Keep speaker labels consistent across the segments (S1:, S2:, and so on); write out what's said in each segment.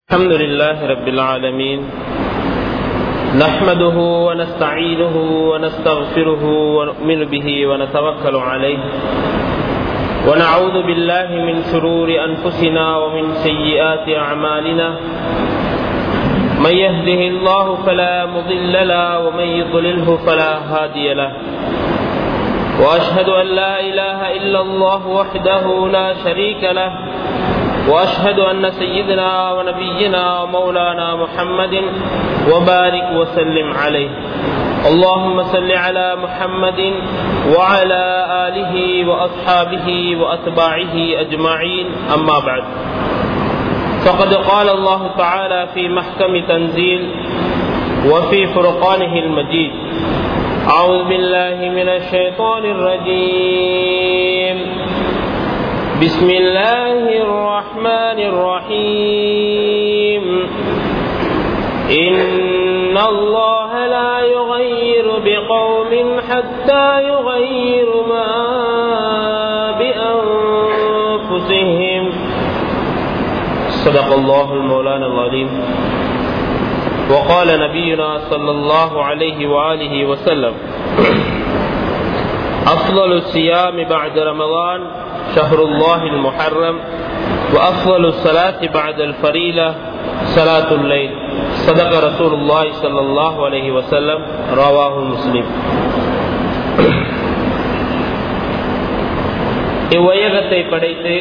S1: الحمد لله رب العالمين نحمده ونستعينه ونستغفره ونؤمن به ونتوكل عليه ونعوذ بالله من شرور أنفسنا ومن سيئات أعمالنا من يهده الله فلا مضل له ومن يضلله فلا هادي له وأشهد أن لا إله إلا الله وحده لا شريك له واشهد ان سيدنا ونبينا ومولانا محمد وبارك وسلم عليه اللهم صل على محمد وعلى اله واصحابه واتباعه اجمعين اما بعد فقد قال الله تعالى في محكم تنزيل وفي فرقانه المجيد اعوذ بالله من الشيطان الرجيم بسم الله الرحمن الرحيم إن الله لا يغير بقوم حتى يغيروا ما بأنفسهم صدق الله المولانا العظيم وقال نبينا صلى الله عليه وآله وسلم أفضل الصيام بعد رمضان شهر الله المحرم وأفضل الصلاة بعد الفريلة صلاة الليل صدق رسول الله صلى الله عليه وسلم رواه مسلم இவ்வையகத்தை படைத்து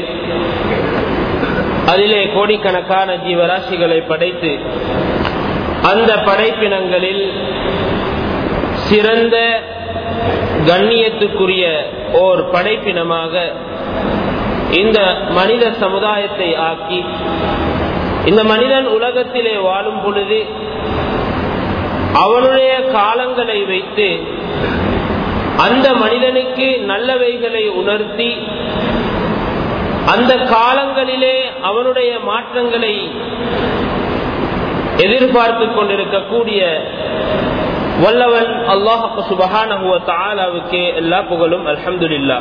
S1: அதிலே கோடிக்கணக்கான ஜீவராசிகளை படைத்து அந்த படைப்பினங்களில் சிறந்த கண்ணியத்துக்குரிய ஓர் படைப்பினமாக இந்த மனித சமுதாயத்தை ஆக்கி இந்த மனிதன் உலகத்திலே வாழும் பொழுது அவனுடைய காலங்களை வைத்து அந்த மனிதனுக்கு நல்லவைகளை உணர்த்தி அந்த காலங்களிலே அவனுடைய மாற்றங்களை எதிர்பார்த்து கொண்டிருக்கக்கூடிய வல்லவன் அல்லாஹு சுபஹானஹுவ தாலாவுக்கு எல்லா புகழும் அல்ஹம்துலில்லா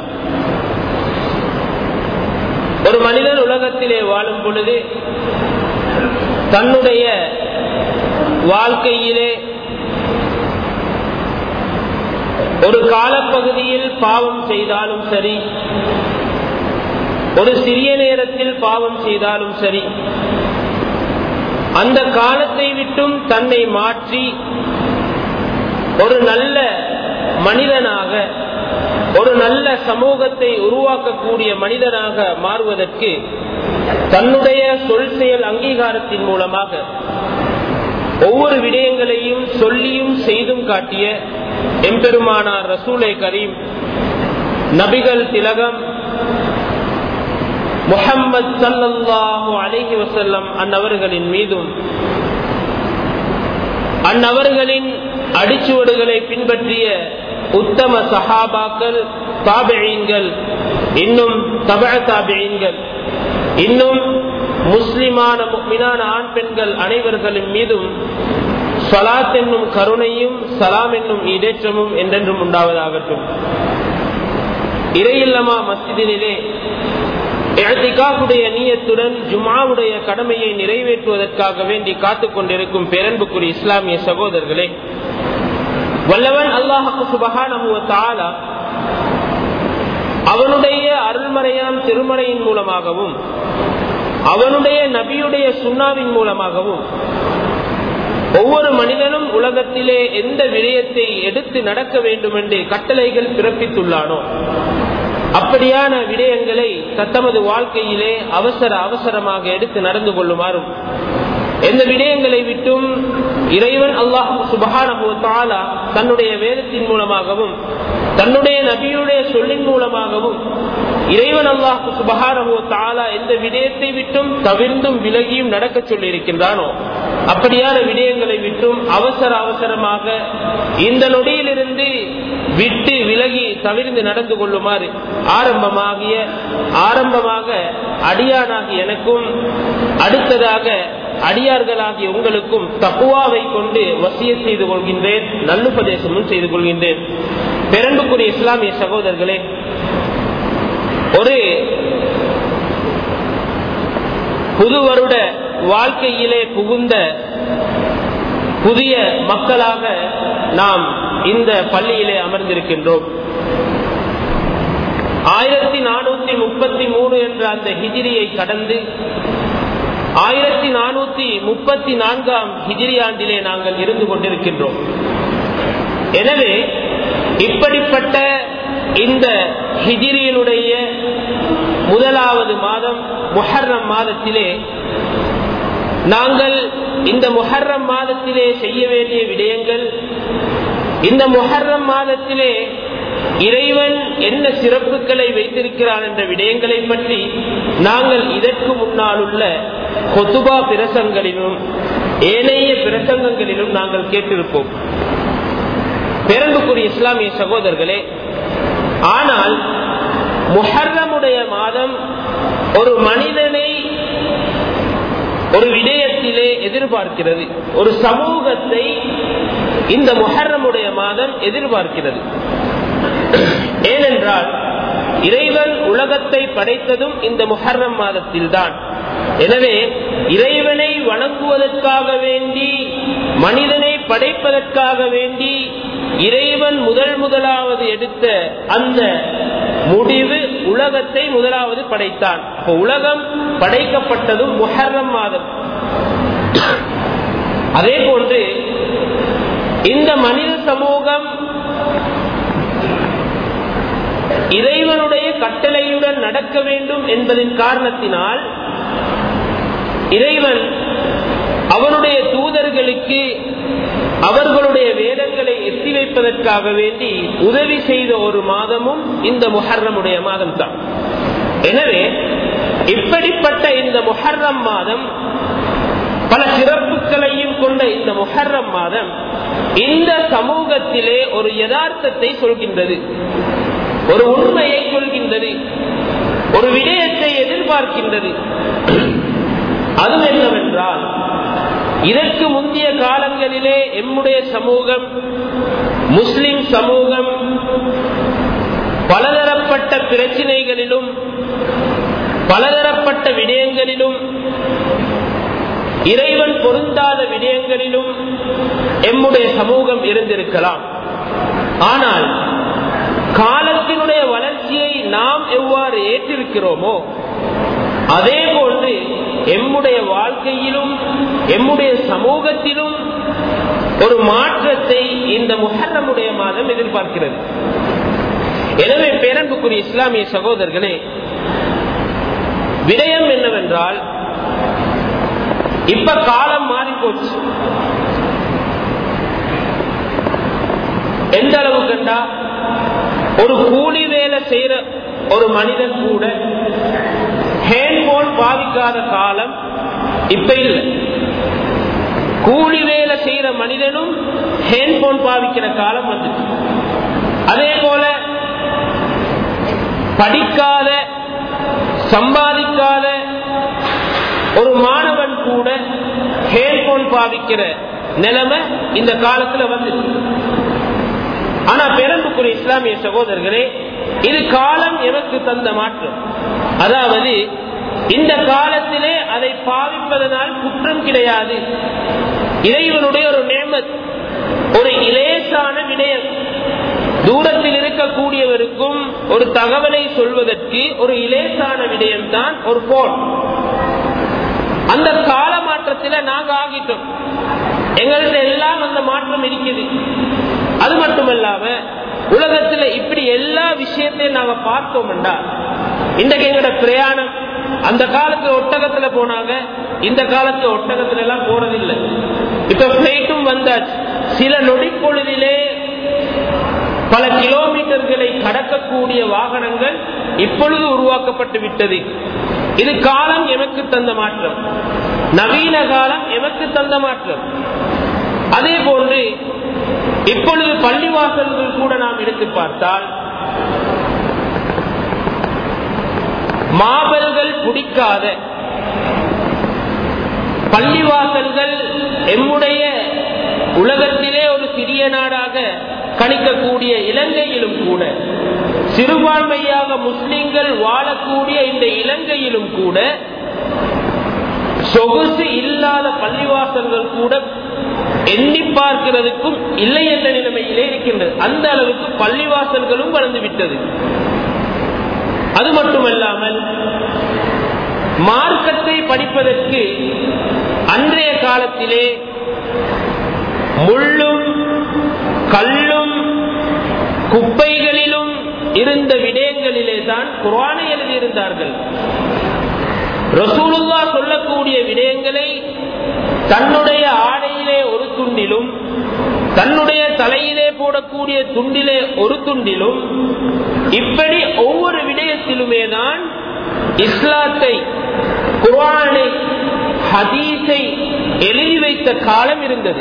S1: ஒரு மனிதன் உலகத்திலே வாழும் பொழுது தன்னுடைய வாழ்க்கையிலே ஒரு காலப்பகுதியில் பாவம் செய்தாலும் சரி ஒரு சிறிய நேரத்தில் பாவம் செய்தாலும் சரி அந்த காலத்தை விட்டும் தன்னை மாற்றி ஒரு நல்ல மனிதனாக ஒரு நல்ல சமூகத்தை உருவாக்கக்கூடிய மனிதனாக மாறுவதற்கு தன்னுடைய சொல் செயல் அங்கீகாரத்தின் மூலமாக ஒவ்வொரு விடயங்களையும் சொல்லியும் செய்தும் காட்டிய எம்பெருமானார் ரசூலை கரீம் நபிகள் திலகம் முகம்மது சல்லாஹூ அலஹி வசல்லம் அந்நவர்களின் மீதும் அந்நவர்களின் அடிச்சுவடுகளை பின்பற்றிய உத்தம சஹாபாக்கள் தாபியீன்கள் இன்னும் தப தாபியீன்கள் இன்னும் முஸ்லிமான முக்மினான ஆண் பெண்கள் அனைவர்களின் மீதும் சலாத் என்னும் கருணையும் சலாம் என்னும் இடேற்றமும் என்றென்றும் உண்டாவதாகட்டும் இறையில்லமா மஸ்ஜிதினிலே எழுத்திகாவுடைய நீயத்துடன் ஜுமாவுடைய கடமையை நிறைவேற்றுவதற்காக வேண்டி காத்துக் கொண்டிருக்கும் பேரன்புக்குரிய இஸ்லாமிய சகோதரர்களே வல்லவன் அல்லாஹு சுபகான அவனுடைய அருள்மறையாம் திருமறையின் மூலமாகவும் அவனுடைய நபியுடைய சுண்ணாவின் மூலமாகவும் ஒவ்வொரு மனிதனும் உலகத்திலே எந்த விடயத்தை எடுத்து நடக்க வேண்டும் என்று கட்டளைகள் பிறப்பித்துள்ளானோ அப்படியான விடயங்களை தத்தமது வாழ்க்கையிலே அவசர அவசரமாக எடுத்து நடந்து கொள்ளுமாறும் எந்த விடயங்களை விட்டும் இறைவன் அல்லாஹ் சுபகானா தன்னுடைய வேதத்தின் மூலமாகவும் தன்னுடைய நபியுடைய சொல்லின் மூலமாகவும் இறைவன் அல்லாஹ் சுபகானவோ தாலா எந்த விடயத்தை விட்டும் தவிர்ந்தும் விலகியும் நடக்க சொல்லி இருக்கின்றானோ அப்படியான விடயங்களை விட்டும் அவசர அவசரமாக இந்த நொடியிலிருந்து விட்டு விலகி தவிர்ந்து நடந்து கொள்ளுமாறு ஆரம்பமாகிய ஆரம்பமாக அடியானாகி எனக்கும் அடுத்ததாக அடியார்களாகிய உங்களுக்கும் தப்புவாவை கொண்டு வசிய செய்து கொள்கின்றேன் நல்லுபதேசமும் செய்து கொள்கின்றேன் பெரன்புக்குரிய இஸ்லாமிய சகோதரர்களே ஒரு புது வருட வாழ்க்கையிலே புகுந்த புதிய மக்களாக நாம் இந்த பள்ளியிலே அமர்ந்திருக்கின்றோம் ஆயிரத்தி நானூத்தி முப்பத்தி மூணு என்ற அந்த ஹிஜிரியை கடந்து ஆயிரத்தி நானூத்தி முப்பத்தி நான்காம் ஹிஜிரி ஆண்டிலே நாங்கள் இருந்து கொண்டிருக்கின்றோம் எனவே இப்படிப்பட்ட இந்த ஹிஜிரியினுடைய முதலாவது மாதம் முஹர்ரம் மாதத்திலே நாங்கள் இந்த முஹர்ரம் மாதத்திலே செய்ய வேண்டிய விடயங்கள் இந்த முஹர்ரம் மாதத்திலே இறைவன் என்ன சிறப்புகளை வைத்திருக்கிறான் என்ற விடயங்களை பற்றி நாங்கள் இதற்கு முன்னால் உள்ள கொத்துபா பிரசங்களிலும் ஏனைய பிரசங்கங்களிலும் நாங்கள் கேட்டிருப்போம் பேரன்புக்குரிய இஸ்லாமிய சகோதரர்களே ஆனால் முஹர்ரமுடைய மாதம் ஒரு மனிதனை ஒரு விடயத்திலே எதிர்பார்க்கிறது ஒரு சமூகத்தை இந்த முஹர்ரமுடைய மாதம் எதிர்பார்க்கிறது ஏனென்றால் இறைவன் உலகத்தை படைத்ததும் இந்த முஹர்ரம் மாதத்தில் தான் எனவே இறைவனை வணங்குவதற்காக வேண்டி மனிதனை படைப்பதற்காக வேண்டி இறைவன் முதல் முதலாவது எடுத்த அந்த முடிவு உலகத்தை முதலாவது படைத்தான் உலகம் படைக்கப்பட்டதும் முஹர்ரம் மாதம் அதே போன்று இந்த மனித சமூகம் இறைவனுடைய கட்டளையுடன் நடக்க வேண்டும் என்பதன் காரணத்தினால் இறைவன் அவனுடைய தூதர்களுக்கு அவர்களுடைய வேதங்களை எத்தி வைப்பதற்காக வேண்டி உதவி செய்த ஒரு மாதமும் இந்த முஹர்ரமுடைய மாதம் தான் எனவே இப்படிப்பட்ட இந்த முஹர்ரம் மாதம் பல சிறப்புகளையும் கொண்ட இந்த முஹர்ரம் மாதம் இந்த சமூகத்திலே ஒரு யதார்த்தத்தை சொல்கின்றது ஒரு உண்மையை சொல்கின்றது ஒரு விடயத்தை எதிர்பார்க்கின்றது அது என்னவென்றால் இதற்கு முந்தைய காலங்களிலே எம்முடைய சமூகம் முஸ்லிம் சமூகம் பலதரப்பட்ட பிரச்சினைகளிலும் பலதரப்பட்ட விடயங்களிலும் இறைவன் பொருந்தாத விடயங்களிலும் எம்முடைய சமூகம் இருந்திருக்கலாம் ஆனால் காலத்தினுடைய வளர்ச்சியை நாம் எவ்வாறு ஏற்றிருக்கிறோமோ அதே போன்று எம்முடைய வாழ்க்கையிலும் எம்முடைய சமூகத்திலும் ஒரு மாற்றத்தை இந்த முஹர்ரமுடைய மாதம் எதிர்பார்க்கிறது எனவே பேரன்புக்குரிய இஸ்லாமிய சகோதரர்களே விடயம் என்னவென்றால் இப்ப காலம் மாறி போச்சு எந்த அளவு கண்டா ஒரு கூலி வேலை செய்யற ஒரு மனிதன் கூட ஹேண்ட்போன் பாவிக்காத காலம் இப்ப இல்லை கூலி வேலை செய்யற மனிதனும் ஹேண்ட்போன் பாவிக்கிற காலம் வந்துச்சு அதே போல படிக்காத சம்பாதிக்காத ஒரு மாணவன் கூட ஹேண்ட்போன் பாவிக்கிற நிலைமை இந்த காலத்துல வந்துச்சு ஆனா பெரும்புக்குரிய இஸ்லாமிய சகோதரர்களே இது காலம் எமக்கு தந்த மாற்றம் அதாவது இந்த காலத்திலே அதை பாவிப்பதனால் குற்றம் கிடையாது இறைவனுடைய ஒரு நேமத் ஒரு இலேசான விடயம் தூரத்தில் இருக்கக்கூடியவருக்கும் ஒரு தகவலை சொல்வதற்கு ஒரு இலேசான விடயம் தான் ஒரு போன் அந்த கால மாற்றத்தில நாங்க ஆகிட்டோம் எங்கள்கிட்ட எல்லாம் அந்த மாற்றம் இருக்குது அது மட்டுமல்லாம உலகத்துல இப்படி எல்லா விஷயத்தையும் நாங்க பார்த்தோம்டா இன்றைக்கு எங்கட பிரயாணம் அந்த காலத்துல ஒட்டகத்துல போனாங்க இந்த காலத்துல ஒட்டகத்துல எல்லாம் போறதில்லை இப்ப பிளைட்டும் வந்தாச்சு சில நொடி பொழுதிலே பல கிலோமீட்டர்களை கடக்கக்கூடிய வாகனங்கள் இப்பொழுது உருவாக்கப்பட்டு விட்டது இது காலம் எமக்கு தந்த மாற்றம் நவீன காலம் எமக்கு தந்த மாற்றம் அதே போன்று இப்பொழுது பள்ளிவாசல்கள் கூட நாம் எடுத்து பார்த்தால் மாபல்கள் பிடிக்காத பள்ளிவாசல்கள் எம்முடைய உலகத்திலே ஒரு சிறிய நாடாக கணிக்கக்கூடிய இலங்கையிலும் கூட சிறுபான்மையாக முஸ்லிம்கள் வாழக்கூடிய இந்த இலங்கையிலும் கூட சொகுசு இல்லாத பள்ளிவாசல்கள் கூட எண்ணி பார்க்கிறதுக்கும் இல்லை என்ற நிலைமையிலே இருக்கின்றது அந்த அளவுக்கு பள்ளிவாசல்களும் வளர்ந்து விட்டது அது மட்டுமல்லாமல் மார்க்கத்தை படிப்பதற்கு அன்றைய காலத்திலே முள்ளும் கல்லும் குப்பைகளிலும் இருந்த விடயங்களிலே தான் குரானை எழுதியிருந்தார்கள் ரசூலுல்லா சொல்லக்கூடிய விடயங்களை தன்னுடைய ஆடையிலே ஒரு துண்டிலும் தன்னுடைய தலையிலே போடக்கூடிய துண்டிலே ஒரு துண்டிலும் இப்படி ஒவ்வொரு விடயத்திலுமே தான் இஸ்லாத்தை குரானை ஹதீஸை எழுதி வைத்த காலம் இருந்தது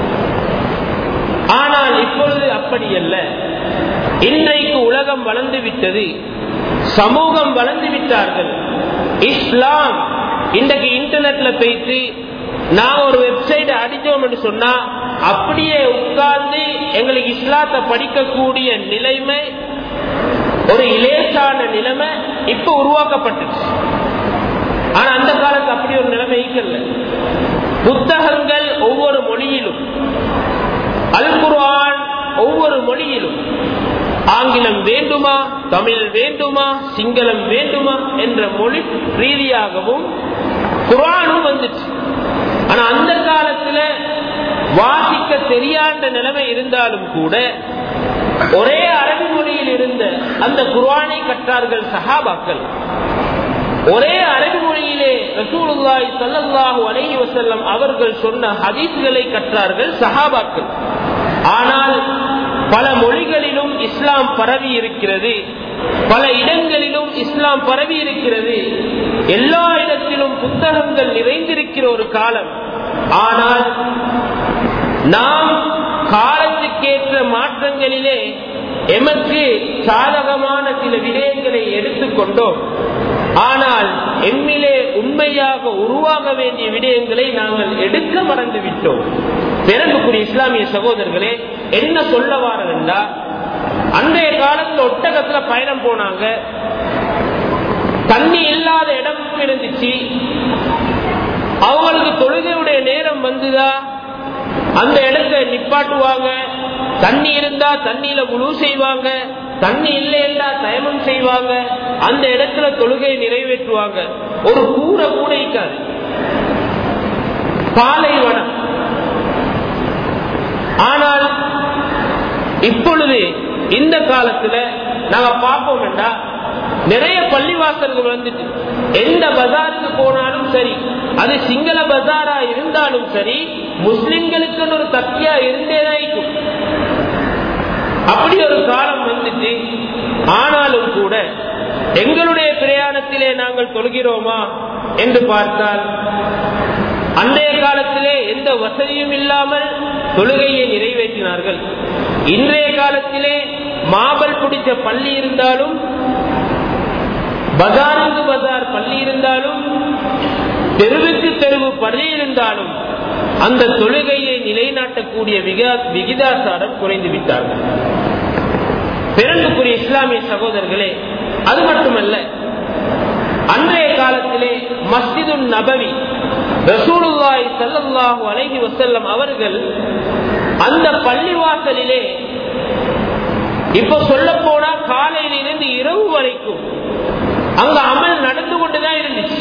S1: ஆனால் இப்பொழுது அப்படி அல்ல இன்றைக்கு உலகம் வளர்ந்து விட்டது சமூகம் வளர்ந்து விட்டார்கள் இஸ்லாம் இன்றைக்கு இன்டர்நெட்ல போயிட்டு நாங்க ஒரு வெப்சைட் அடிச்சோம் என்று சொன்னா அப்படியே உட்கார்ந்து எங்களுக்கு இஸ்லாத்தை படிக்கக்கூடிய நிலைமை ஒரு இலேசான நிலைமை இப்ப உருவாக்கப்பட்டுச்சு ஆனா அந்த காலத்து அப்படி ஒரு நிலைமை இருக்கல புத்தகங்கள் ஒவ்வொரு மொழியிலும் அல் குர்ஆன் ஒவ்வொரு மொழியிலும் ஆங்கிலம் வேண்டுமா தமிழ் வேண்டுமா சிங்களம் வேண்டுமா என்ற மொழி ரீதியாகவும் குரானும் வந்துச்சு ஆனா அந்த காலத்துல வாசிக்க தெரியாத நிலைமை இருந்தாலும் கூட ஒரே அரபி மொழியில் இருந்த அந்த குர்ஆனை கற்றார்கள் சஹாபாக்கள் ஒரே அரபி மொழியிலே ரசூலுல்லாஹி ஸல்லல்லாஹு அலைஹி வஸல்லம் அவர்கள் சொன்ன ஹதீஸ்களை கற்றார்கள் சஹாபாக்கள் ஆனால் பல மொழிகளிலும் இஸ்லாம் பரவி இருக்கிறது பல இடங்களிலும் இஸ்லாம் பரவி இருக்கிறது எல்லா இடத்திலும் புத்தகங்கள் நிறைந்திருக்கிற ஒரு காலம் ஆனால் நாம் காலத்துக்கேற்ற மாற்றங்களிலே எமக்கு சாதகமான சில விடயங்களை எடுத்துக்கொண்டோம் ஆனால் எம்மிலே உண்மையாக உருவாக வேண்டிய விடயங்களை நாங்கள் எடுக்க மறந்து விட்டோம் பிறகுக்குரிய இஸ்லாமிய சகோதரர்களே என்ன சொல்ல வாரா அன்றைய காலத்துல ஒட்டகத்துல பயணம் போனாங்க தண்ணி இல்லாத இடம் இருந்துச்சு அவங்களுக்கு தொழுகையுடைய நேரம் வந்துதா அந்த இடத்தை நிப்பாட்டுவாங்க தண்ணி இருந்தா தண்ணியில முழு செய்வாங்க தண்ணி இல்லைன்னா தயமம் செய்வாங்க அந்த இடத்துல தொழுகையை நிறைவேற்றுவாங்க ஒரு கூரை கூட இருக்காது பாலைவனம் ஆனால் இப்பொழுது இந்த காலத்துல நாங்க பார்ப்போம் என்றா நிறைய பள்ளிவாசல்கள் வந்துட்டு எந்த பஜாருக்கு போனாலும் சரி அது சிங்கள பஜாரா இருந்தாலும் சரி முஸ்லிம்களுக்கு ஒரு தத்தியா இருந்தேதான் இருக்கும் அப்படி ஒரு காலம் வந்துட்டு ஆனாலும் கூட எங்களுடைய பிரயாணத்திலே நாங்கள் தொழுகிறோமா என்று பார்த்தால் அன்றைய காலத்திலே எந்த வசதியும் இல்லாமல் தொழுகையை நிறைவேற்றினார்கள் இன்றைய காலத்திலே மாபல் பிடிச்ச பள்ளி இருந்தாலும் பஜாருக்கு பஜார் பள்ளி இருந்தாலும் தெருவுக்கு தெருவு பள்ளி இருந்தாலும் அந்த தொழுகையை நிலைநாட்டக்கூடிய விகிதாசாரம் குறைந்து விட்டார்கள் பிறந்துக்குரிய இஸ்லாமிய சகோதரர்களே அது மட்டுமல்ல அன்றைய காலத்திலே மஸ்ஜிது நபவி ரசூலுல்லாய் சல்லல்லாஹு அலைஹி வசல்லம் அவர்கள் அந்த பள்ளிவாசலிலே இப்ப சொல்ல போனா காலையிலிருந்து இரவு வரைக்கும் அங்க அமல் நடந்து கொண்டுதான் இருந்துச்சு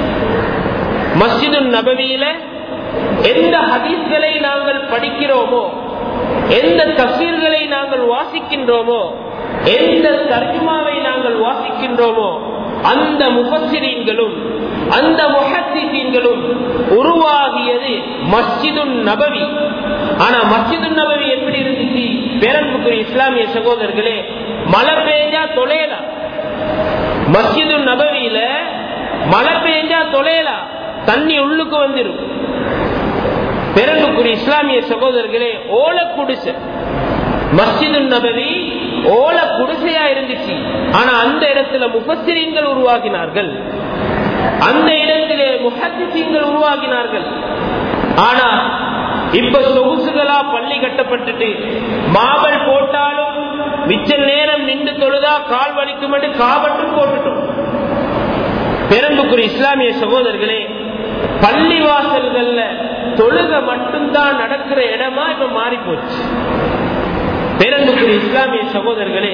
S1: மஸ்ஜிது நபவியில எந்த ஹதீஸ்களை நாங்கள் படிக்கிறோமோ எந்த தசீர்களை நாங்கள் வாசிக்கின்றோமோ எந்த தர்ஜுமாவை நாங்கள் வாசிக்கின்றோமோ அந்த முகசிரீன்களும் அந்த முகத்தீன்களும் உருவாகியது மஸ்ஜிது நபவி ஆனா மஸ்ஜிது நபவி எப்படி இருந்துச்சு பேரன்புக்குரிய இஸ்லாமிய சகோதரர்களே மழை பெஞ்சா தொலையலாம் மஸ்ஜிது நபவியில மழை பெஞ்சா தொலையலாம் தண்ணி உள்ளுக்கு வந்துடும் பிறகுக்குரிய இஸ்லாமிய சகோதரர்களே ஓல குடிசை மஸ்ஜிது நபவி ஓல குடிசையா இருந்துச்சு ஆனா அந்த இடத்துல முகசிரியங்கள் உருவாகினார்கள் அந்த இடத்திலே முகசிரியங்கள் உருவாகினார்கள் ஆனா இப்ப சொகுசுகளா பள்ளி கட்டப்பட்டுட்டு மாபல் போட்டாலும் மிச்ச நேரம் நின்று தொழுதா கால் வலிக்கும் என்று காவட்டும் போட்டுட்டோம் பெரும்புக்குரிய இஸ்லாமிய சகோதரர்களே பள்ளி வாசல்கள்ல தொழுக மட்டும்தான் நடக்கிற இடமா இப்ப மாறி போச்சு பேரன்புக்குரிய இஸ்லாமிய சகோதரர்களே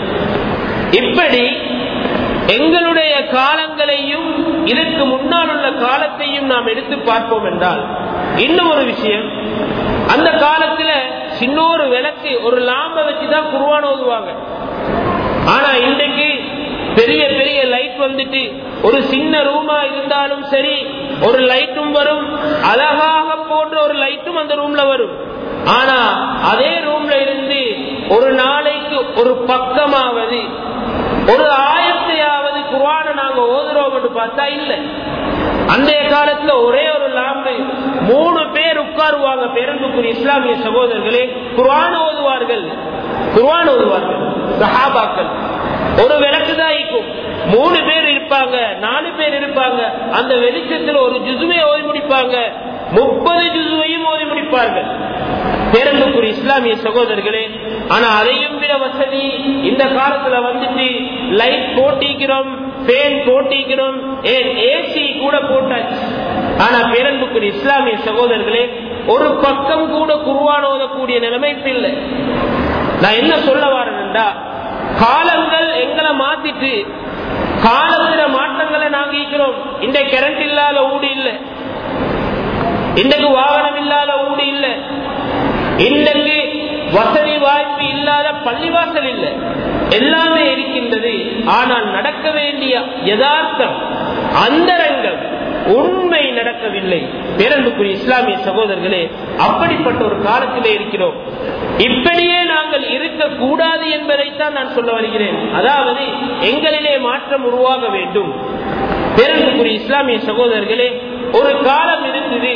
S1: இப்படி எங்களுடைய காலங்களையும் இதற்கு முன்னால் உள்ள காலத்தையும் நாம் எடுத்து பார்ப்போம் என்றால் இன்னும் ஒரு விஷயம் அந்த காலத்துல சின்னொரு விளக்கு ஒரு லாம்ப வச்சுதான் குருவான ஓதுவாங்க ஆனா இன்றைக்கு பெரிய பெரிய லைட் வந்துட்டு ஒரு சின்ன ரூமா இருந்தாலும் சரி ஒரு லைட்டும் வரும் அழகாக போன்ற ஒரு லைட்டும் அந்த ரூம்ல வரும் ஆனா அதே ரூம்ல இருந்து ஒரு நாளைக்கு ஒரு பக்கமாவது ஒரு ஆயத்தையாவது குரான நாங்க ஓதுறோம் என்று பார்த்தா இல்ல அந்த காலத்துல ஒரே ஒரு லாம்பு மூணு பேர் உட்காருவாங்க பேரன்புக்குரிய இஸ்லாமிய சகோதரர்களே குரான் ஓதுவார்கள் குரான் ஓதுவார்கள் சஹாபாக்கள் ஒரு விளக்கு தான் இருக்கும் மூணு பேர் இருப்பாங்க நாலு பேர் இருப்பாங்க அந்த வெளிச்சத்தில் ஒரு ஜுசுவை ஓதி முடிப்பாங்க முப்பது ஜுசுவையும் ஓதி முடிப்பார்கள் பேரன்புக்குரிய இஸ்லாமிய சகோதரர்களே ஆனா அதையும் விட வசதி இந்த காலத்துல வந்துட்டு லைட் போட்டிக்கிறோம் பேன் போட்டிக்கிறோம் ஏன் ஏசி கூட போட்டாச்சு ஆனா பேரன்புக்குரிய இஸ்லாமிய சகோதரர்களே ஒரு பக்கம் கூட குருவான ஓதக்கூடிய நிலைமைப்பு இல்லை நான் என்ன சொல்ல வரேன்டா காலங்கள் எங்களை மாத்திட்டு காலத்துல மாற்றங்களை நாங்க ஈக்கிறோம் இந்த கரண்ட் இல்லாத ஊடு இல்லை இன்றைக்கு வாகனம் இல்லாத ஊடு இல்லை இன்றைக்கு வசதி வாய்ப்பு இல்லாத பள்ளிவாசல் இல்லை எல்லாமே இருக்கின்றது ஆனால் நடக்க வேண்டிய யதார்த்தம் அந்தரங்கம் உண்மை நடக்கவில்லை பேரன்புக்குரிய இஸ்லாமிய சகோதரர்களே அப்படிப்பட்ட ஒரு காலத்திலே இருக்கிறோம் இப்படியே நாங்கள் இருக்கக்கூடாது என்பதைத்தான் நான் சொல்ல வருகிறேன் அதாவது எங்களிலே மாற்றம் உருவாக வேண்டும் பேரன்புக்குரிய இஸ்லாமிய சகோதரர்களே ஒரு காலம் இருந்தது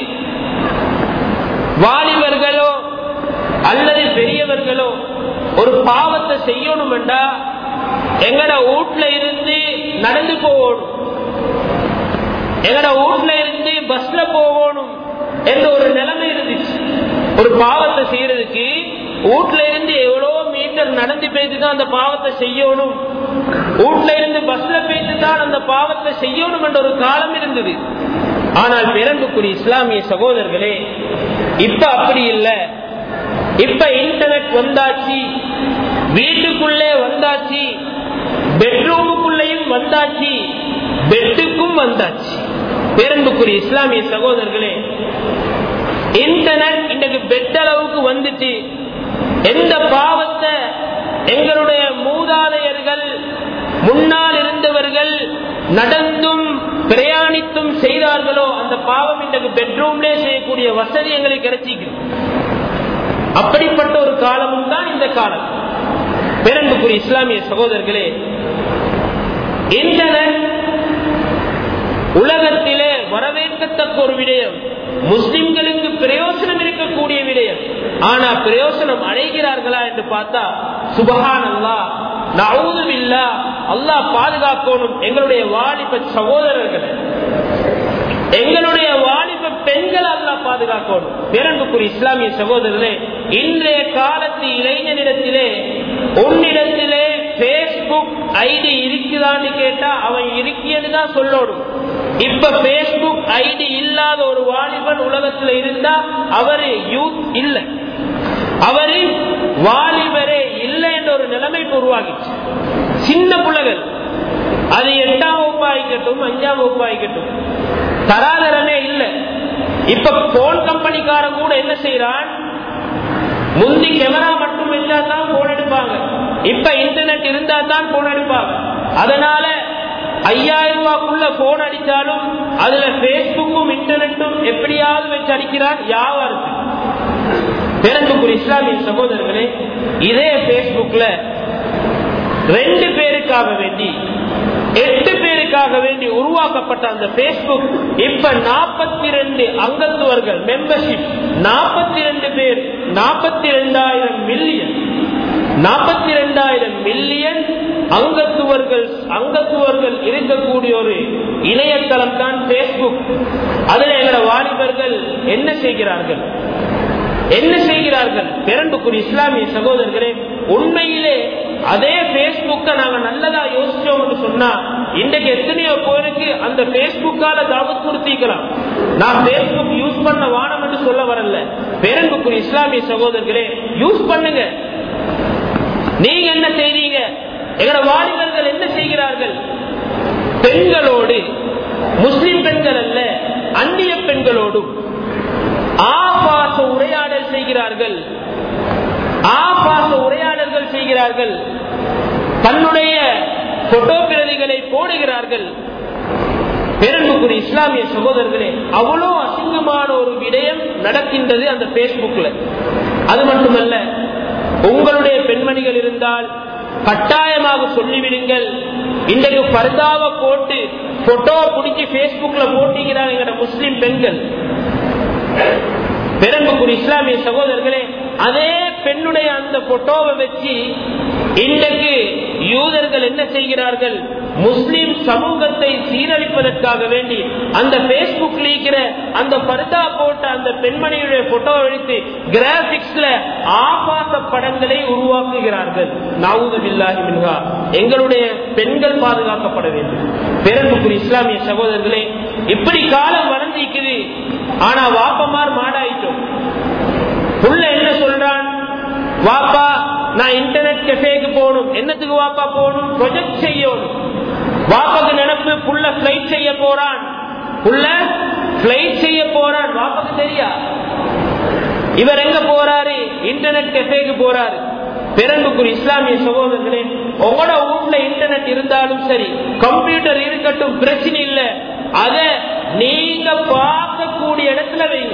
S1: வாலிபர்களோ அல்லது பெரியவர்களோ ஒரு பாவத்தை செய்யணும் என்றா எங்கட வீட்டுல இருந்து நடந்து போகணும் எங்கட வீட்டுல இருந்து பஸ்ல போகணும் என்ற ஒரு நிலைமை இருந்துச்சு ஒரு பாவத்தை செய்யறதுக்கு வீட்டுல இருந்து எவ்வளவு மீட்டர் நடந்து போயிட்டு தான் அந்த பாவத்தை செய்யணும் வீட்டுல இருந்து பஸ்ல போயிட்டு தான் அந்த பாவத்தை செய்யணும் என்ற ஒரு காலம் இருந்தது ஆனால் பிறந்துக்குரிய இஸ்லாமிய சகோதரர்களே இப்ப அப்படி இல்லை இப்ப இன்டர்நெட் வந்தாச்சு வீட்டுக்குள்ளே வந்தாச்சு பெட்ரூமுக்குள்ளேயும் வந்தாச்சு பெட்டுக்கும் வந்தாச்சு பேரன்புக்குரிய இஸ்லாமிய சகோதரர்களே இன்டர்நெட் இன்றைக்கு பெட் அளவுக்கு வந்துட்டு எந்த பாவத்தை எங்களுடைய மூதாதையர்கள் முன்னால் இருந்தவர்கள் நடந்தும் பிரயாணித்தும் செய்தார்களோ அந்த பாவம் இன்றைக்கு பெட்ரூம்லே செய்யக்கூடிய வசதி எங்களுக்கு கிடைச்சிக்கு அப்படிப்பட்ட ஒரு காலமும் தான் இந்த காலம் பேரன்புக்குரிய இஸ்லாமிய சகோதரர்களே இன்டர்நெட் உலகத்திலே வரவேற்கத்தக்க ஒரு விடயம் முஸ்லிம்களுக்கு பிரயோசனம் இருக்கக்கூடிய விடயம் ஆனா பிரயோசனம் அடைகிறார்களா என்று பார்த்தா சுபகான் அல்லா நவுதுமில்லா அல்லாஹ் பாதுகாக்கணும் எங்களுடைய வாலிப சகோதரர்களை எங்களுடைய வாலிப பெண்கள் அல்லா பாதுகாக்கணும் பேரன்புக்குரிய இஸ்லாமிய சகோதரர்களே இன்றைய காலத்து இளைஞனிடத்திலே உன்னிடத்திலே பேஸ்புக் ஐடி இருக்குதான்னு கேட்டா அவன் இருக்கியது தான் சொல்லணும் இப்ப பேஸ்புக் ஐடி இல்லாத ஒரு வாலிபன் உலகத்துல இருந்தா அவரு யூத் இல்ல அவரு வாலிபரே இல்லை என்ற ஒரு நிலைமை உருவாகிச்சு சின்ன பிள்ளைகள் அது எட்டாம் வகுப்பு ஆகிக்கட்டும் அஞ்சாம் வகுப்பு ஆகிக்கட்டும் தராதரமே இல்லை இப்ப போன் கம்பெனிக்காரன் கூட என்ன செய்யறான் முந்தி கேமரா மட்டும் வச்சா தான் போன் எடுப்பாங்க இப்ப இன்டர்நெட் இருந்தா தான் போன் எடுப்பாங்க அதனால ஐயாயிரம் ரூபாய்க்குள்ள போன் அடிச்சாலும் அதுல பேஸ்புக்கும் இன்டர்நெட்டும் எப்படியாவது வச்சு அடிக்கிறான் யாவாருக்கு பிறந்துக்குரிய இஸ்லாமிய சகோதரர்களே இதே பேஸ்புக்ல ரெண்டு பேருக்காக வேண்டி எட்டு பேருக்காக வேண்டி உருவாக்கப்பட்ட அந்த பேஸ்புக் இப்ப நாற்பத்தி ரெண்டு அங்கத்துவர்கள் மெம்பர்ஷிப் நாற்பத்தி ரெண்டு பேர் நாற்பத்தி ரெண்டாயிரம் மில்லியன் நாற்பத்தி ரெண்டாயிரம் மில்லியன் அங்கத்துவர்கள் அங்கத்துவர்கள் இருக்கக்கூடிய ஒரு இணையதளம் தான் பேஸ்புக் அதுல எங்களோட வாலிபர்கள் என்ன செய்கிறார்கள் என்ன செய்கிறார்கள் பிறண்டுக்குரிய இஸ்லாமிய சகோதரர்களே உண்மையிலே அதே பேஸ்புக்க நாங்க நல்லதா யோசிச்சோம் சொன்னா இன்றைக்கு எத்தனையோ பேருக்கு அந்த பேஸ்புக்கால தாவத் கொடுத்திக்கலாம் நான் பேஸ்புக் யூஸ் பண்ண வானம் என்று சொல்ல வரல பேரன்புக்குரிய இஸ்லாமிய சகோதரர்களே யூஸ் பண்ணுங்க நீங்க என்ன செய்றீங்க எங்களோட வாலிபர்கள் என்ன செய்கிறார்கள் பெண்களோடு முஸ்லிம் பெண்கள் அல்ல அந்நிய பெண்களோடும் ஆபாச உரையாடல் செய்கிறார்கள் ஆபாச உரையாடல்கள் செய்கிறார்கள் தன்னுடைய போட்டோ பிரதிகளை போடுகிறார்கள் பெரும்புக்குரிய இஸ்லாமிய சகோதரர்களே அவ்வளோ அசிங்கமான ஒரு விடயம் நடக்கின்றது அந்த பேஸ்புக்ல அது மட்டுமல்ல உங்களுடைய பெண்மணிகள் இருந்தால் கட்டாயமாக சொல்லிவிடுங்கள் இன்றைக்கு பர்தாவை போட்டு போட்டோ பிடிச்சி பேஸ்புக்ல போட்டிக்கிறாங்க எங்கட முஸ்லிம் பெண்கள் பெரும்புக்குரிய இஸ்லாமிய சகோதரர்களே அதே பெண்ணுடைய அந்த போட்டோவை வச்சு இன்றைக்கு யூதர்கள் என்ன செய்கிறார்கள் முஸ்லிம் சமூகத்தை சீரழிப்பதற்காக வேண்டி அந்த பேஸ்புக்ல இருக்கிற அந்த பர்தா போட்ட அந்த பெண்மணியுடைய போட்டோவை எடுத்து கிராபிக்ஸ்ல ஆபாச படங்களை உருவாக்குகிறார்கள் நாவூதுபில்லாஹி மின்ஹா எங்களுடைய பெண்கள் பாதுகாக்கப்பட வேண்டும் பெரும்புக்குரிய இஸ்லாமிய சகோதரர்களே இப்படி காலம் வளர்ந்திருக்குது ஆனா வாப்பமார் மாடாயிட்டோம் புள்ள என்ன சொல்றான் வாப்பா நான் இன்டர்நெட் கெஃபேக்கு போகணும் என்னத்துக்கு வாப்பா போகணும் ப்ரொஜெக்ட் செய்யணும் வாப்பாக்கு நினைப்பு புள்ள பிளைட் செய்ய போறான் புள்ள பிளைட் செய்ய போறான் வாப்பாக்கு தெரியா இவர் எங்க போறாரு இன்டர்நெட் கெஃபேக்கு போறாரு பெரும்புக்குரிய இஸ்லாமிய சகோதரர்களே உங்களோட வீட்டுல இன்டர்நெட் இருந்தாலும் சரி கம்ப்யூட்டர் இருக்கட்டும் பிரச்சனை இல்லை அத நீங்க பார்க்கக்கூடிய இடத்துல வைங்க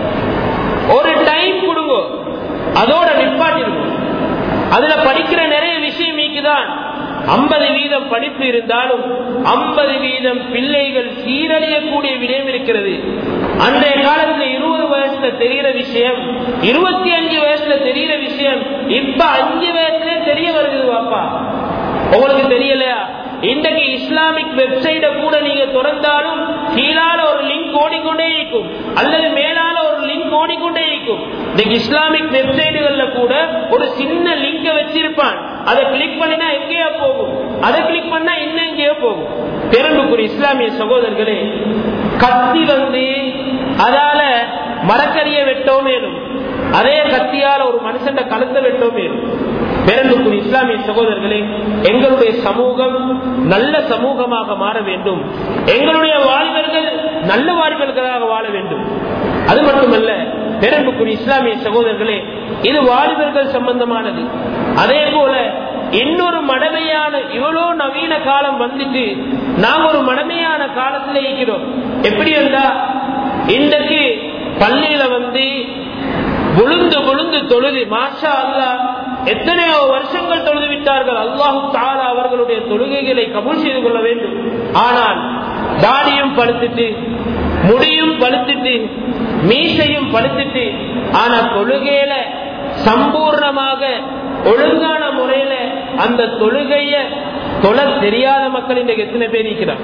S1: ஒரு டைம் கொடுங்க அதோட நிப்பாட்டிருங்க அதுல படிக்கிற நிறைய விஷயம் தான் ஐம்பது வீதம் படிப்பு இருந்தாலும் ஐம்பது வீதம் பிள்ளைகள் சீரழியக்கூடிய விடயம் இருக்கிறது அன்றைய காலத்துல இருபது வயசுல தெரிகிற விஷயம் இருபத்தி அஞ்சு வயசுல தெரிகிற விஷயம் இப்ப அஞ்சு வயசுல தெரிய வருது பாப்பா உங்களுக்கு தெரியலையா இன்றைக்கு இஸ்லாமிக் வெப்சைட கூட நீங்க திறந்தாலும் கீழால ஒரு லிங்க் ஓடிக்கொண்டே இருக்கும் அல்லது மேலால ஒரு லிங்க் ஓடிக்கொண்டே இருக்கும் இன்னைக்கு இஸ்லாமிக் வெப்சைட்டுகள்ல கூட ஒரு சின்ன லிங்க வச்சிருப்பான் அதை கிளிக் பண்ணினா எங்கேயோ போகும் அதை கிளிக் பண்ணா இன்னும் எங்கேயோ போகும் பெரும்புக்குரிய இஸ்லாமிய சகோதரர்களே கத்தி வந்து அதால மரக்கறிய வெட்டவும் வேணும் அதே கத்தியால ஒரு மனுஷன் கழுத்தை வெட்டவும் வேணும் பெரும்புக்குரிய இஸ்லாமிய சகோதரர்களே எங்களுடைய சமூகம் நல்ல சமூகமாக மாற வேண்டும் எங்களுடைய வாலிபர்கள் நல்ல வாலிபர்களாக வாழ வேண்டும் அது மட்டுமல்ல பெரும்புக்குரிய இஸ்லாமிய சகோதரர்களே இது வாலிபர்கள் சம்பந்தமானது அதே போல இன்னொரு மடமையான இவ்வளவு நவீன காலம் வந்துட்டு நாங்க ஒரு மடமையான காலத்துல இருக்கிறோம் எப்படி இருந்தா இன்றைக்கு பள்ளியில வந்து விழுந்து விழுந்து தொழுது மாஷா அல்லா எத்தனையோ வருஷங்கள் தொழுது விட்டார்கள் அல்லாஹு தாலா அவர்களுடைய தொழுகைகளை கபூல் செய்து கொள்ள வேண்டும் ஆனால் தாடியும் படுத்துட்டு முடியும் பழுத்துட்டு மீசையும் பழுத்துட்டு ஆனா தொழுகையில சம்பூர்ணமாக ஒழுங்கான முறையில அந்த தொழுகைய தொழ தெரியாத மக்கள் இன்றைக்கு எத்தனை பேர் இருக்கிறார்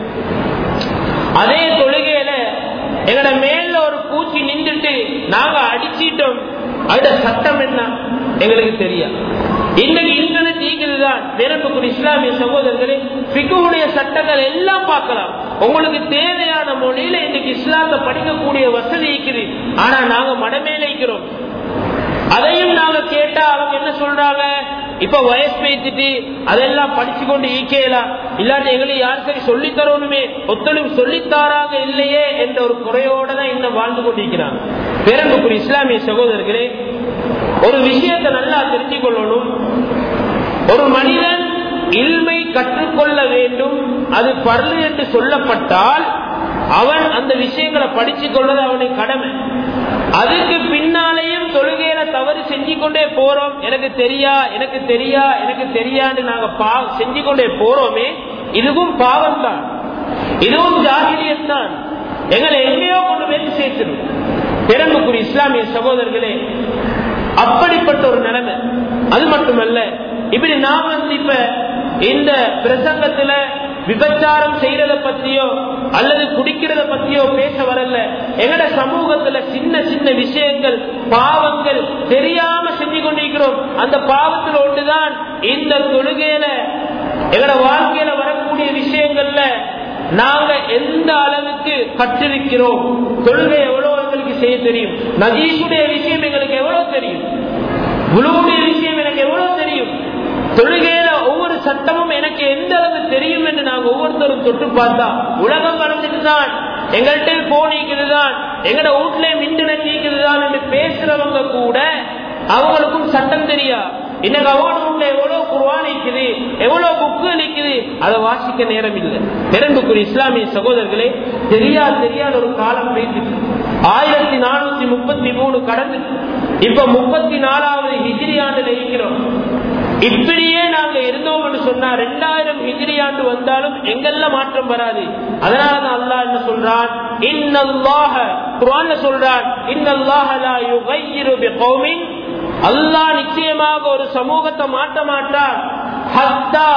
S1: அதே தொழுகையில எங்கட மேல ஒரு பூச்சி நின்றுட்டு நாங்க அடிச்சிட்டோம் அதோட சட்டம் என்ன எங்களுக்கு தெரியாது இன்னைக்கு இன்டர்நெட் ஈக்குதுதான் வேறப்புக்குரிய இஸ்லாமிய சகோதரர்களே பிக்குடைய சட்டங்கள் எல்லாம் பார்க்கலாம் உங்களுக்கு தேவையான மொழியில இன்னைக்கு இஸ்லாத்தை படிக்கக்கூடிய வசதி இருக்குது ஆனா நாங்க மடமேல இருக்கிறோம் அதையும் நாங்க கேட்டா அவங்க என்ன சொல்றாங்க இப்ப வயசு பேசிட்டு அதெல்லாம் படிச்சு கொண்டு ஈக்கலாம் இல்லாட்டி எங்களுக்கு யார் சரி சொல்லி தரணுமே ஒத்தனும் சொல்லித்தாராங்க இல்லையே என்ற ஒரு குறையோட தான் இன்னும் வாழ்ந்து கொண்டிருக்கிறாங்க பேரன்புக்குரிய இஸ்லாமிய சகோதரர்களே ஒரு விஷயத்தை நல்லா தெரிஞ்சு கொள்ளணும் ஒரு மனிதன் இல்மை கற்றுக்கொள்ள வேண்டும் அது பரலு என்று சொல்லப்பட்டால் அவன் அந்த விஷயங்களை படிச்சு கொள்வது அவனுடைய கடமை அதுக்கு பின்னாலேயும் தொழுகையில தவறு செஞ்சு கொண்டே போறோம் எனக்கு தெரியா எனக்கு தெரியா எனக்கு தெரியான்னு நாங்க செஞ்சு கொண்டே போறோமே இதுவும் பாவம் தான் இதுவும் ஜாகிரியத் தான் எங்களை எங்கேயோ கொண்டு போய் சேர்த்துடும் பெரும்புக்குரிய இஸ்லாமிய சகோதரர்களே அப்படிப்பட்ட ஒரு நிலைமை அது மட்டுமல்ல இப்படி நாம் வந்து இப்ப இந்த பிரசங்கத்துல விபச்சாரம் செய்யறத பத்தியோ அல்லது குடிக்கிறத பத்தியோ பேச வரல எங்கட சமூகத்துல சின்ன சின்ன விஷயங்கள் பாவங்கள் தெரியாம செஞ்சு கொண்டிருக்கிறோம் அந்த பாவத்தில் ஒன்றுதான் இந்த தொழுகையில எங்கட வாழ்க்கையில வரக்கூடிய மார்க்கத்துடைய விஷயங்கள்ல நாங்க எந்த அளவுக்கு கற்றிருக்கிறோம் தொழுகை எவ்வளவு எங்களுக்கு செய்ய தெரியும் நஜீஷுடைய விஷயம் எங்களுக்கு எவ்வளவு தெரியும் குழுவுடைய விஷயம் எனக்கு எவ்வளவு தெரியும் தொழுகையில ஒவ்வொரு சட்டமும் எனக்கு எந்த அளவு தெரியும் என்று நாங்க ஒவ்வொருத்தரும் தொட்டு பார்த்தா உலகம் வளர்ந்துட்டு தான் எங்கள்கிட்ட போன் நீக்குது தான் எங்கட வீட்டுல இன்டர்நெட் நீக்குது தான் என்று பேசுறவங்க கூட அவங்களுக்கும் சட்டம் தெரியா இன்னைக்கு அவனோட எவ்வளவு குர்வான் இருக்குது எவ்வளவு புக்கு இருக்குது அதை வாசிக்க நேரம் இல்லை பெரும்புக்குரிய இஸ்லாமிய சகோதரர்களே தெரியா தெரியாத ஒரு காலம் பேசிட்டு ஆயிரத்தி நானூத்தி முப்பத்தி மூணு கடந்து இப்ப முப்பத்தி நாலாவது ஹிஜிரி ஆண்டுல இருக்கிறோம் இப்படியே நாங்க இருந்தோம் என்று சொன்னா ரெண்டாயிரம் ஹிஜிரி ஆண்டு வந்தாலும் எங்கெல்லாம் மாற்றம் வராது அதனாலதான் அல்லாஹ் என்ன சொல்றான் இன்னல்லாஹ குர்ஆன்ல சொல்றான் இன்னல்லாஹ லா யுகையிரு பிகௌமின் அல்லாஹ் நிச்சயமாக ஒரு சமூகத்தை மாற்ற மாட்டார் ஹத்தா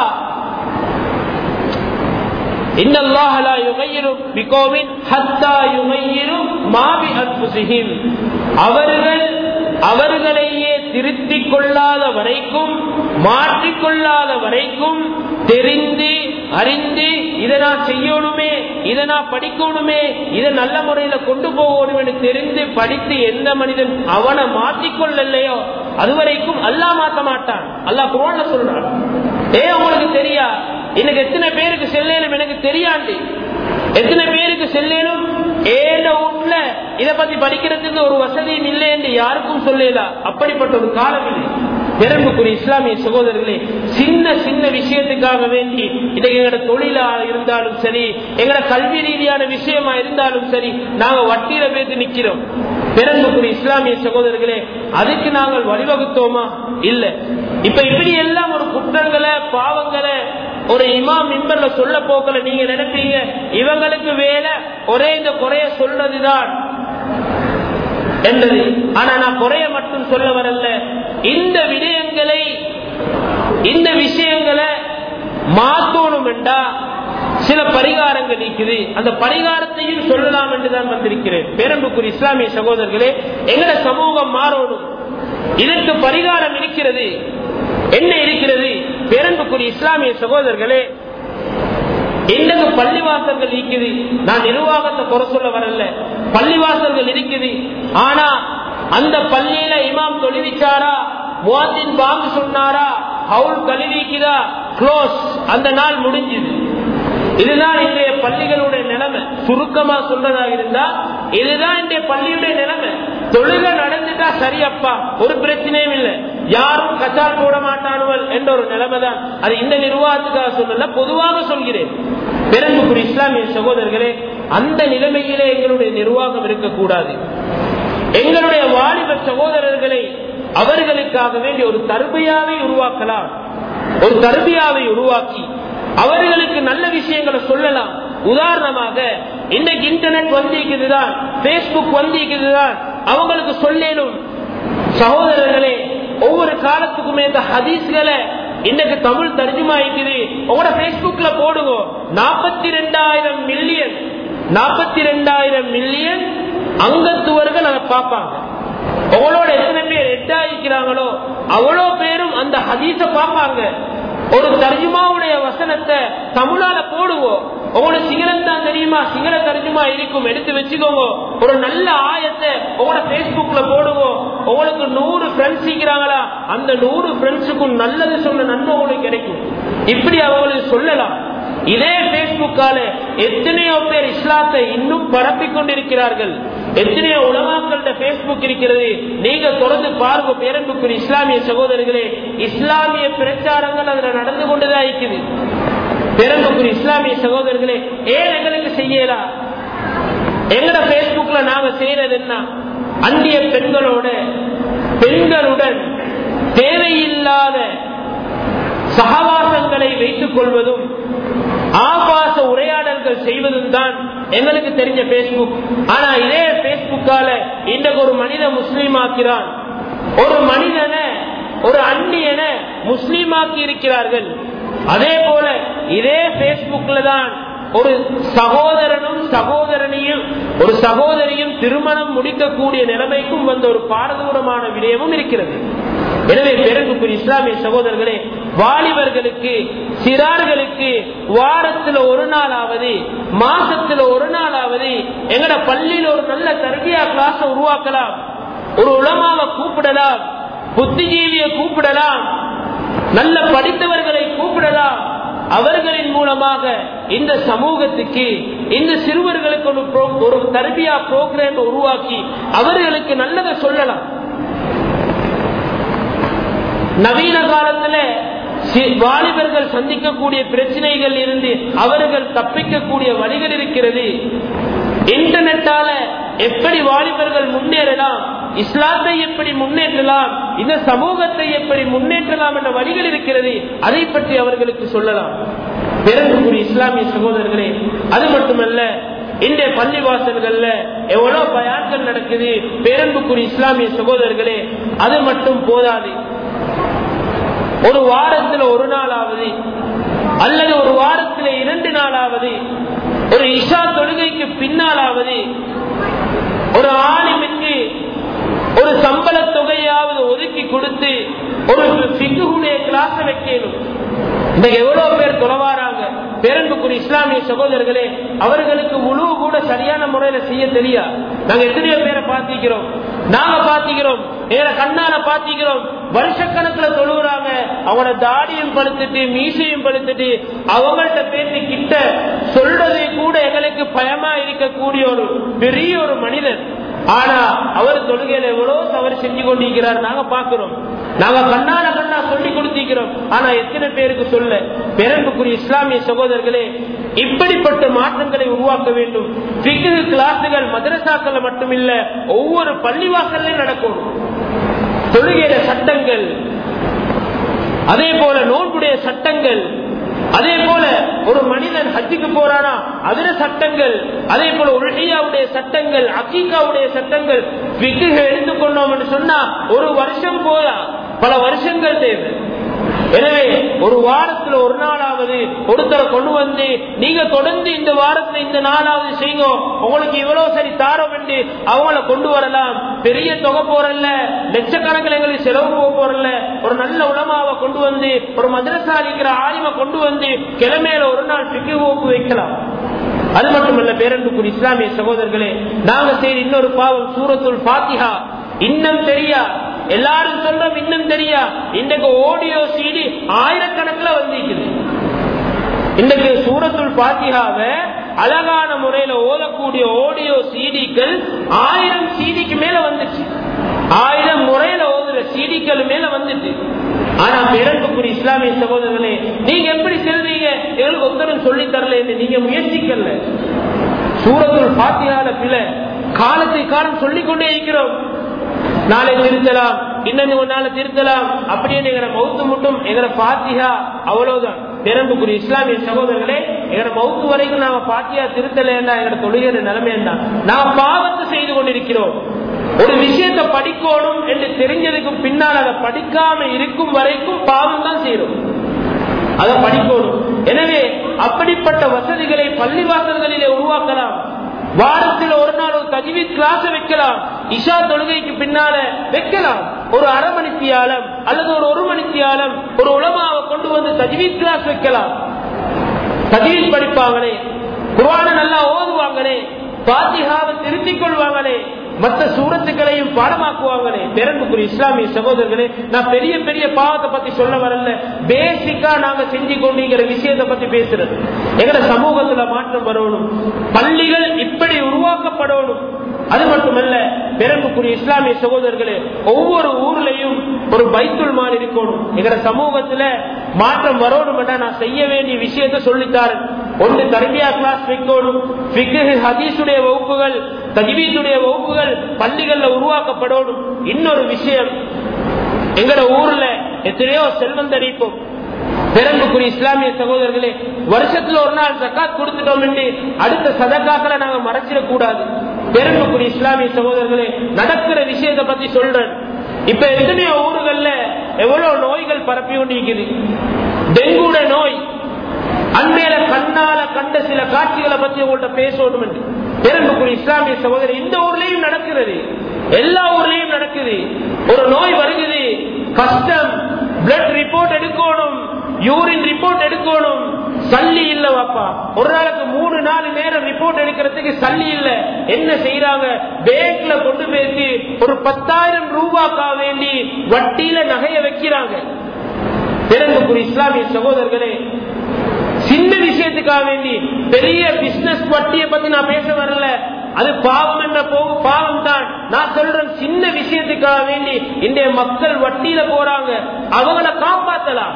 S1: இன்னல்லாஹ லா யுகையிரு பிகௌமின் ஹத்தா யுகையிரு மா பிஅன்ஃபுஸிஹிம் அவர்கள் அவர்களையே திருத்திக் கொள்ளாத வரைக்கும் மாற்றிக்கொள்ளாத வரைக்கும் தெரிந்து அறிந்து இதை நான் செய்யணுமே இதை நான் படிக்கணுமே இதை நல்ல முறையில கொண்டு போகணும் என்று தெரிந்து படித்து எந்த மனிதன் அவனை மாற்றிக்கொள்ளலையோ அதுவரைக்கும் அல்லா மாற்ற மாட்டான் அல்லாஹ் குரோன்ல சொல்றான் ஏ உங்களுக்கு தெரியா இன்னைக்கு எத்தனை பேருக்கு செல்லேனும் எனக்கு தெரியாது எத்தனை பேருக்கு செல்லேனும் ஏன வீட்டுல இத பத்தி படிக்கிறதுக்கு ஒரு வசதியும் இல்லை என்று யாருக்கும் சொல்லல அப்படிப்பட்ட ஒரு காலம் இல்லை பெரும்புக்குரிய இஸ்லாமிய சகோதரர்களே சின்ன சின்ன விஷயத்துக்காக வேண்டி இன்னைக்கு எங்களோட தொழிலா இருந்தாலும் சரி எங்களோட கல்வி ரீதியான விஷயமா இருந்தாலும் சரி நாங்க வட்டியில பேத்து நிக்கிறோம் பெரும்புக்குரிய இஸ்லாமிய சகோதரர்களே அதுக்கு நாங்கள் வழிவகுத்தோமா இல்ல இப்ப இப்படி எல்லாம் ஒரு குற்றங்களை பாவங்களை ஒரு இமாம் மிம்பர்ல சொல்ல போக்கல நீங்க நினைப்பீங்க இவங்களுக்கு வேலை ஒரே இந்த குறைய சொல்றதுதான் என்றது ஆனா நான் குறைய மட்டும் சொல்ல வரல இந்த விடயங்களை இந்த விஷயங்களை மாத்தணும் என்றா சில பரிகாரங்கள் இருக்குது அந்த பரிகாரத்தையும் சொல்லலாம் என்றுதான் வந்திருக்கிறேன் பேரம்புக்குரிய இஸ்லாமிய சகோதரர்களே எங்கட சமூகம் மாறணும் இதற்கு பரிகாரம் இருக்கிறது என்ன இருக்கிறது பேரன்புக்குரிய இஸ்லாமிய சகோதரர்களே எந்தக்கு பள்ளிவாசல்கள் இருக்குது நான் நிர்வாகத்தை குறை சொல்ல வரல பள்ளிவாசல்கள் இருக்குது ஆனா அந்த பள்ளியில இமாம் தொழுவிச்சாரா முவாத்தின் பாங்கு சொன்னாரா ஹவுல் கழுவிக்குதா க்ளோஸ் அந்த நாள் முடிஞ்சது இதுதான் இன்றைய பள்ளிகளுடைய நிலைமை சுருக்கமா சொல்றதாக இருந்தா இதுதான் இன்றைய பள்ளியுடைய நிலைமை தொழுக நடந்துட்டா சரியப்பா ஒரு பிரச்சனையும் இல்லை யாரும் கச்சால் போட மாட்டானுவல் என்ற ஒரு நிலைமை தான் அது இந்த நிர்வாகத்துக்காக சொல்லல பொதுவாக சொல்கிறேன் பெரும்புக்குடி இஸ்லாமிய சகோதரர்களே அந்த நிலைமையிலே எங்களுடைய நிர்வாகம் இருக்கக்கூடாது எங்களுடைய வாலிப சகோதரர்களை அவர்களுக்காக வேண்டி ஒரு தருமையாவை உருவாக்கலாம் ஒரு தருமையாவை உருவாக்கி அவர்களுக்கு நல்ல விஷயங்களை சொல்லலாம் உதாரணமாக இன்னைக்கு இன்டர்நெட் வந்திருக்குதுதான் பேஸ்புக் வந்திருக்குதுதான் அவங்களுக்கு சொல்லேனும் சகோதரர்களே ஒவ்வொரு காலத்துக்குமே இந்த ஹதீஸ்களை இன்னைக்கு தமிழ் தர்ஜுமா இருக்குது உங்களோட பேஸ்புக்ல போடுங்க நாற்பத்தி ரெண்டாயிரம் மில்லியன் நாற்பத்தி ரெண்டாயிரம் மில்லியன் அங்கத்துவர்கள் அதை பார்ப்பாங்க உங்களோட எத்தனை பேர் எட்டாயிருக்கிறாங்களோ அவ்வளோ பேரும் அந்த ஹதீஸ பார்ப்பாங்க ஒரு தர்ஜுமாவுடைய வசனத்தை தமிழால போடுவோம் உங்களோட சிங்களம் தான் தெரியுமா சிங்கள தர்ஜுமா இருக்கும் எடுத்து வச்சுக்கோங்க ஒரு நல்ல ஆயத்தை உங்களோட பேஸ்புக்ல போடுவோம் உங்களுக்கு நூறு ஃப்ரெண்ட்ஸ் இருக்கிறாங்களா அந்த நூறு ஃப்ரெண்ட்ஸுக்கும் நல்லது சொன்ன நன்மை உங்களுக்கு கிடைக்கும் இப்படி அவங்களுக்கு சொல்லலாம் இதே பேஸ்புக்கால எத்தனையோ பேர் இஸ்லாத்தை இன்னும் பரப்பிக் கொண்டிருக்கிறார்கள் எத்தனையோ உலமாக்கள பேஸ்புக் இருக்கிறது நீங்க தொடர்ந்து பாருங்க பேரன்புக்கு இஸ்லாமிய சகோதரர்களே இஸ்லாமிய பிரச்சாரங்கள் அதுல நடந்து கொண்டுதான் இருக்குது பேரன்புக்குரிய இஸ்லாமிய சகோதரர்களே ஏன் எங்களுக்கு செய்யலாம் எங்கட பேஸ்புக்ல நாங்க செய்யறது என்ன அந்நிய பெண்களோட பெண்களுடன் தேவையில்லாத சகவாசங்களை வைத்துக் கொள்வதும் ஆபாச உரையாடல்கள் செய்வதும் தான் எங்களுக்கு தெரிஞ்ச பேஸ்புக் ஆனா இதே பேஸ்புக்கால இன்றைக்கு ஒரு மனித முஸ்லீம் ஆக்கிறான் ஒரு மனிதனை ஒரு அந்நியனை முஸ்லீமாக்கி இருக்கிறார்கள் அதே போல இதே பேஸ்புக்ல தான் ஒரு சகோதரனும் சகோதரனையும் ஒரு சகோதரியும் திருமணம் முடிக்கக்கூடிய நிலைமைக்கும் வந்த ஒரு பாரதூரமான விடயமும் இருக்கிறது எனவே பெருங்குக்குரிய இஸ்லாமிய சகோதரர்களே வாலிபர்களுக்கு சிறார்களுக்கு வாரத்துல ஒரு நாளாவது மாசத்துல ஒரு நாளாவது எங்கட பள்ளியில ஒரு நல்ல தர்பியா கிளாஸ் உருவாக்கலாம் ஒரு உலமாவை கூப்பிடலாம் புத்திஜீவியை கூப்பிடலாம் நல்ல படித்தவர்களை கூப்பிடலாம் அவர்களின் மூலமாக இந்த சமூகத்துக்கு இந்த சிறுவர்களுக்கு ஒரு pro- ஒரு தர்பியா புரோகிராம் உருவாக்கி அவர்களுக்கு நல்லதை சொல்லலாம் நவீன காலத்துல சி- வாலிபர்கள் சந்திக்கக்கூடிய பிரச்சனைகள் இருந்து அவர்கள் தப்பிக்கக்கூடிய வழிகள் இருக்கிறது இன்டர்நெட்டால எப்படி வாலிபர்கள் முன்னேறலாம் இஸ்லாத்தை எப்படி முன்னேற்றலாம் இந்த சமூகத்தை எப்படி முன்னேற்றலாம் என்ற வழிகள் இருக்கிறது அதை பற்றி அவர்களுக்கு சொல்லலாம் பிறகுக்குரிய இஸ்லாமிய சகோதரர்களே அது மட்டுமல்ல இன்றைய பள்ளிவாசல்கள்ல எவ்வளவு பயான்கள் நடக்குது பேரன்புக்குரிய இஸ்லாமிய சகோதரர்களே அது மட்டும் போதாது ஒரு வாரத்துல ஒரு நாளாவது அல்லது ஒரு வாரத்துல இரண்டு நாளாவது ஒரு இஷா தொழுகைக்கு பின்னாலாவது ஒரு ஆலிமுக்கு ஒரு சம்பள தொகையாவது ஒதுக்கி கொடுத்து ஒரு பிக்குடைய கிளாஸ் வைக்கணும் இன்னைக்கு எவ்வளவு பேர் தொலைவாராங்க பேரன்புக்குரிய இஸ்லாமிய சகோதரர்களே அவர்களுக்கு முழு கூட சரியான முறையில செய்ய தெரியா நாங்க எத்தனையோ பேரை பார்த்திக்கிறோம் நாங்க பார்த்திக்கிறோம் வேற கண்ணால பார்த்திக்கிறோம் வருஷக்கணக்குல தொழுகிறாங்க அவங்களோட தாடியும் படுத்துட்டு மீசையும் படுத்துட்டு அவங்கள்ட்ட பேசி கிட்ட சொல்றது கூட எங்களுக்கு பயமா இருக்கக்கூடிய ஒரு பெரிய ஒரு மனிதன் ஆனா அவர் தொழுகையில எவ்வளவு தவறு செஞ்சு கொண்டிருக்கிறார் நாங்க பாக்குறோம் நாங்க கண்ணால கண்ணா சொல்லி கொடுத்திருக்கிறோம் ஆனா எத்தனை பேருக்கு சொல்ல பிறப்புக்குரிய இஸ்லாமிய சகோதரர்களே இப்படிப்பட்ட மாற்றங்களை உருவாக்க வேண்டும் பிகு கிளாஸுகள் மதரசாக்கள் மட்டுமில்ல ஒவ்வொரு பள்ளிவாசல்லையும் நடக்கும் தொழுகையில சட்டங்கள் அதே போல நோன்புடைய சட்டங்கள் அதே போல ஒரு மனிதன் ஹஜ்ஜுக்கு போறானா அதுல சட்டங்கள் அதே போல உலகியாவுடைய சட்டங்கள் அக்கீகாவுடைய சட்டங்கள் விக்குக எடுத்துக்கொண்டோம் என்று சொன்னா ஒரு வருஷம் போதா பல வருஷங்கள் தேவை எனவே ஒரு வாரத்துல ஒரு நாளாவது ஒருத்தரை கொண்டு வந்து நீங்க தொடர்ந்து இந்த வாரத்துல இந்த நாளாவது செய்யுங்க உங்களுக்கு இவ்வளவு சரி தாரம் என்று அவங்கள கொண்டு வரலாம் பெரிய தொகை போறல்ல லட்சக்கணக்கில் எங்களுக்கு செலவு போக போறல ஒரு நல்ல உலமாவை கொண்டு வந்து ஒரு மதரசா இருக்கிற ஆலிமை கொண்டு வந்து கிழமையில ஒரு நாள் பிக்கு ஓப்பு வைக்கலாம் அது மட்டுமல்ல பேரன்புக்குரிய இஸ்லாமிய சகோதரர்களே நாங்க செய்த இன்னொரு பாவம் சூரத்துல் பாத்திஹா இன்னும் தெரியா எல்லாரும் சொல்றோம் இன்னும் தெரியா இன்றைக்கு ஆடியோ சீடி ஆயிரக்கணக்கில் வந்திருக்குது இன்றைக்கு சூரத்துல் பாத்தியாவை அழகான முறையில ஓதக்கூடிய ஆடியோ சீடிக்கள் ஆயிரம் சீடிக்கு மேல வந்துச்சு ஆயிரம் முறையில ஓதுற சீடிக்கள் மேல வந்துச்சு ஆனா பிறப்புக்குரிய இஸ்லாமிய சகோதரர்களே நீங்க எப்படி செல்வீங்க எங்களுக்கு ஒருத்தரும் சொல்லி தரல என்று நீங்க முயற்சிக்கல சூரத்துல் பாத்தியால பிள்ளை காலத்தை காலம் சொல்லிக் கொண்டே இருக்கிறோம் நாளை திருத்தலாம் இன்னொன்னு ஒரு நாளை திருத்தலாம் அப்படியே எங்களை மௌத்து மட்டும் எங்களை பாத்தியா அவ்வளவுதான் பிறம்புக்குரிய இஸ்லாமிய சகோதரர்களே எங்களை மௌத்து வரைக்கும் நாம பாத்தியா திருத்தலேண்டா எங்களை தொழுகிற நிலைமை என்ன நாம் பாவத்தை செய்து கொண்டிருக்கிறோம் ஒரு விஷயத்தை படிக்கணும் என்று தெரிஞ்சதுக்கு பின்னால் அதை படிக்காம இருக்கும் வரைக்கும் பாவம் தான் செய்யறோம் அதை படிக்கணும் எனவே அப்படிப்பட்ட வசதிகளை பள்ளிவாசல்களிலே உருவாக்கலாம் வாரத்தில் ஒரு நாள் ஒரு தஜ்வீத் கிளாஸ் வைக்கலாம் இஷா தொழுகைக்கு பின்னால வைக்கலாம் ஒரு அரை மணித்தியாலம் அல்லது ஒரு ஒரு மணித்தியாலம் ஒரு உலமாவை கொண்டு வந்து தஜ்வீத் கிளாஸ் வைக்கலாம் தஜ்வீத் படிப்பாங்களே குர்ஆன நல்லா ஓதுவாங்களே பாத்திஹாவை திருத்திக் கொள்வாங்களே மற்ற சூரத்துக்களையும் பாடமாக்குவாங்களே பிறப்புக்குரிய இஸ்லாமிய சகோதரர்களே நான் பெரிய பெரிய பாவத்தை பத்தி சொல்ல வரல பேசிக்கா நாங்க செஞ்சு கொண்டிருக்கிற விஷயத்தை பத்தி பேசுறது எங்கட சமூகத்துல மாற்றம் வரணும் பள்ளிகள் இப்படி உருவாக்கப்படணும் அது மட்டுமல்ல பிறப்புக்குரிய இஸ்லாமிய சகோதரர்களே ஒவ்வொரு ஊர்லயும் ஒரு பைத்துல் மால் இருக்கணும் எங்கட சமூகத்துல மாற்றம் வரணும் நான் செய்ய வேண்டிய விஷயத்தை சொல்லித்தாரன் ஒன்று தர்பியா கிளாஸ் வைக்கணும் ஃபிக்ஹ், ஹதீஸுடைய வகுப்புகள் தஜ்வீதுடைய வகுப்புகள் பள்ளிகள்ல உருவாக்கப்படணும் இன்னொரு விஷயம் எங்கட ஊர்ல எத்தனையோ செல்வந்தடிப்போம் பிறப்புக்குரிய இஸ்லாமிய சகோதரர்களே வருஷத்துல ஒரு நாள் ஜக்காத் கொடுத்துட்டோம் என்று அடுத்த சதக்காக்களை நாங்க மறைச்சிடக் கூடாது பிறப்புக்குரிய இஸ்லாமிய சகோதரர்களே நடக்கிற விஷயத்தை பத்தி சொல்றேன் இப்ப எத்தனையோ ஊர்கள்ல எவ்வளவு நோய்கள் பரப்பி கொண்டிருக்குது டெங்குட நோய் அண்மையில கண்ணால கண்ட சில காட்சிகளை பத்தி உங்கள்ட்ட பேசணும் என்று பெரும்புக்குரிய இஸ்லாமிய சகோதரி இந்த ஊர்லயும் நடக்கிறது எல்லா ஊர்லயும் நடக்குது ஒரு நோய் வருகிறது கஷ்டம் பிளட் ரிப்போர்ட் எடுக்கணும் யூரின் ரிப்போர்ட் எடுக்கணும் சல்லி இல்ல வாப்பா ஒரு நாளைக்கு மூணு நாலு நேரம் ரிப்போர்ட் எடுக்கிறதுக்கு சல்லி இல்ல என்ன செய்யறாங்க பேங்க்ல கொண்டு போயிட்டு ஒரு பத்தாயிரம் ரூபாய்க்கா வேண்டி வட்டியில நகைய வைக்கிறாங்க பிறந்தக்குரிய இஸ்லாமிய சகோதரர்களே சின்ன விஷயத்துக்காக வேண்டி பெரிய பிசினஸ் வட்டியை பத்தி நான் பேச வரல அது பாவம் என்ற போ- பாவம் தான் நான் சொல்றேன் சின்ன விஷயத்துக்காக வேண்டி இன்றைய மக்கள் வட்டியில போறாங்க அவங்கள காப்பாத்தலாம்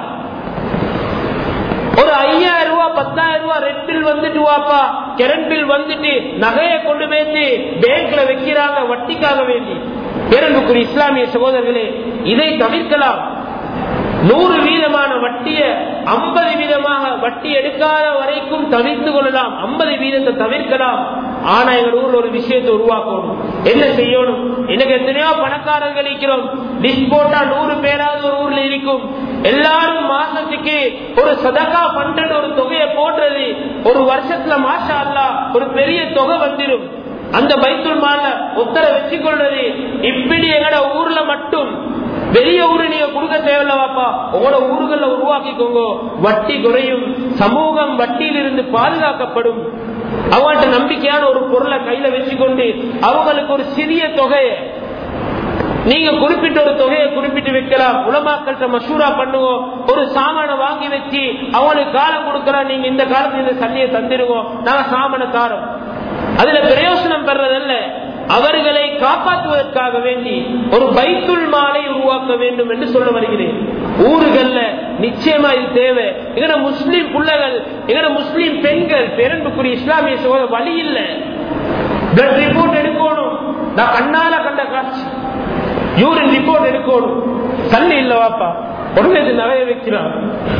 S1: ஒரு ஐயாயிரம் ரூபாய் பத்தாயிரம் ரூபாய் ரெட் பில் வந்துட்டு வாப்பா கரண்ட் பில் வந்துட்டு நகையை கொண்டு போயிட்டு பேங்க்ல வைக்கிறாங்க வட்டிக்காக வேண்டி பேரன்புக்குரிய இஸ்லாமிய சகோதரர்களே இதை தவிர்க்கலாம் நூறு வீதமான வட்டிய ஐம்பது வீதமாக வட்டி எடுக்காத வரைக்கும் தவிர்த்து கொள்ளலாம் ஐம்பது வீதத்தை தவிர்க்கலாம் ஆனா எங்க ஊர்ல ஒரு விஷயத்தை உருவாக்கணும் என்ன செய்யணும் எனக்கு எத்தனையோ பணக்காரர்கள் இருக்கிறோம் லிஸ்ட் போட்டா நூறு பேராவது ஒரு ஊர்ல இருக்கும் எல்லாரும் மாசத்துக்கு ஒரு சதகா பண்ற ஒரு தொகையை போடுறது ஒரு வருஷத்துல மாஷா அல்லா ஒரு பெரிய தொகை வந்துடும் அந்த பைத்துல் மால உத்தர வச்சு கொள்றது இப்படி எங்கட ஊர்ல மட்டும் வெளிய ஊரு நீங்க கொடுக்க தேவையில்ல வாப்பா உங்களோட ஊர்கள்ல உருவாக்கிக்கோங்க வட்டி குறையும் சமூகம் வட்டியிலிருந்து பாதுகாக்கப்படும் அவங்கள்ட்ட நம்பிக்கையான ஒரு பொருளை கையில வச்சுக்கொண்டு அவங்களுக்கு ஒரு சிறிய தொகையை நீங்க குறிப்பிட்ட ஒரு தொகையை குறிப்பிட்டு வைக்கலாம் உலமாக்கள்கிட்ட மசூரா பண்ணுவோம் ஒரு சாமானை வாங்கி வச்சு அவங்களுக்கு காலம் கொடுக்கறோம் நீங்க இந்த காலத்துல இந்த சல்லியை தந்துடுவோம் நாங்க சாமான தாரோம் அதுல பிரயோசனம் பெறதல்ல அவர்களை காப்பாற்றுவதற்காக வேண்டி ஒரு பைத்துல் மாலை உருவாக்க வேண்டும் என்று சொல்ல வருகிறேன் ஊர்கள்ல நிச்சயமா இது தேவை எங்கட முஸ்லீம் பிள்ளைகள் எங்கட முஸ்லீம் பெண்கள் பெரும்புக்குரிய இஸ்லாமிய சோத வழி இல்ல பிளட் ரிப்போர்ட் எடுக்கணும் நான் கண்ணால கண்ட காட்சி யூரின் ரிப்போர்ட் எடுக்கணும் தண்ணி இல்ல வாப்பா உடனே இது நிறைய வைக்கிறான்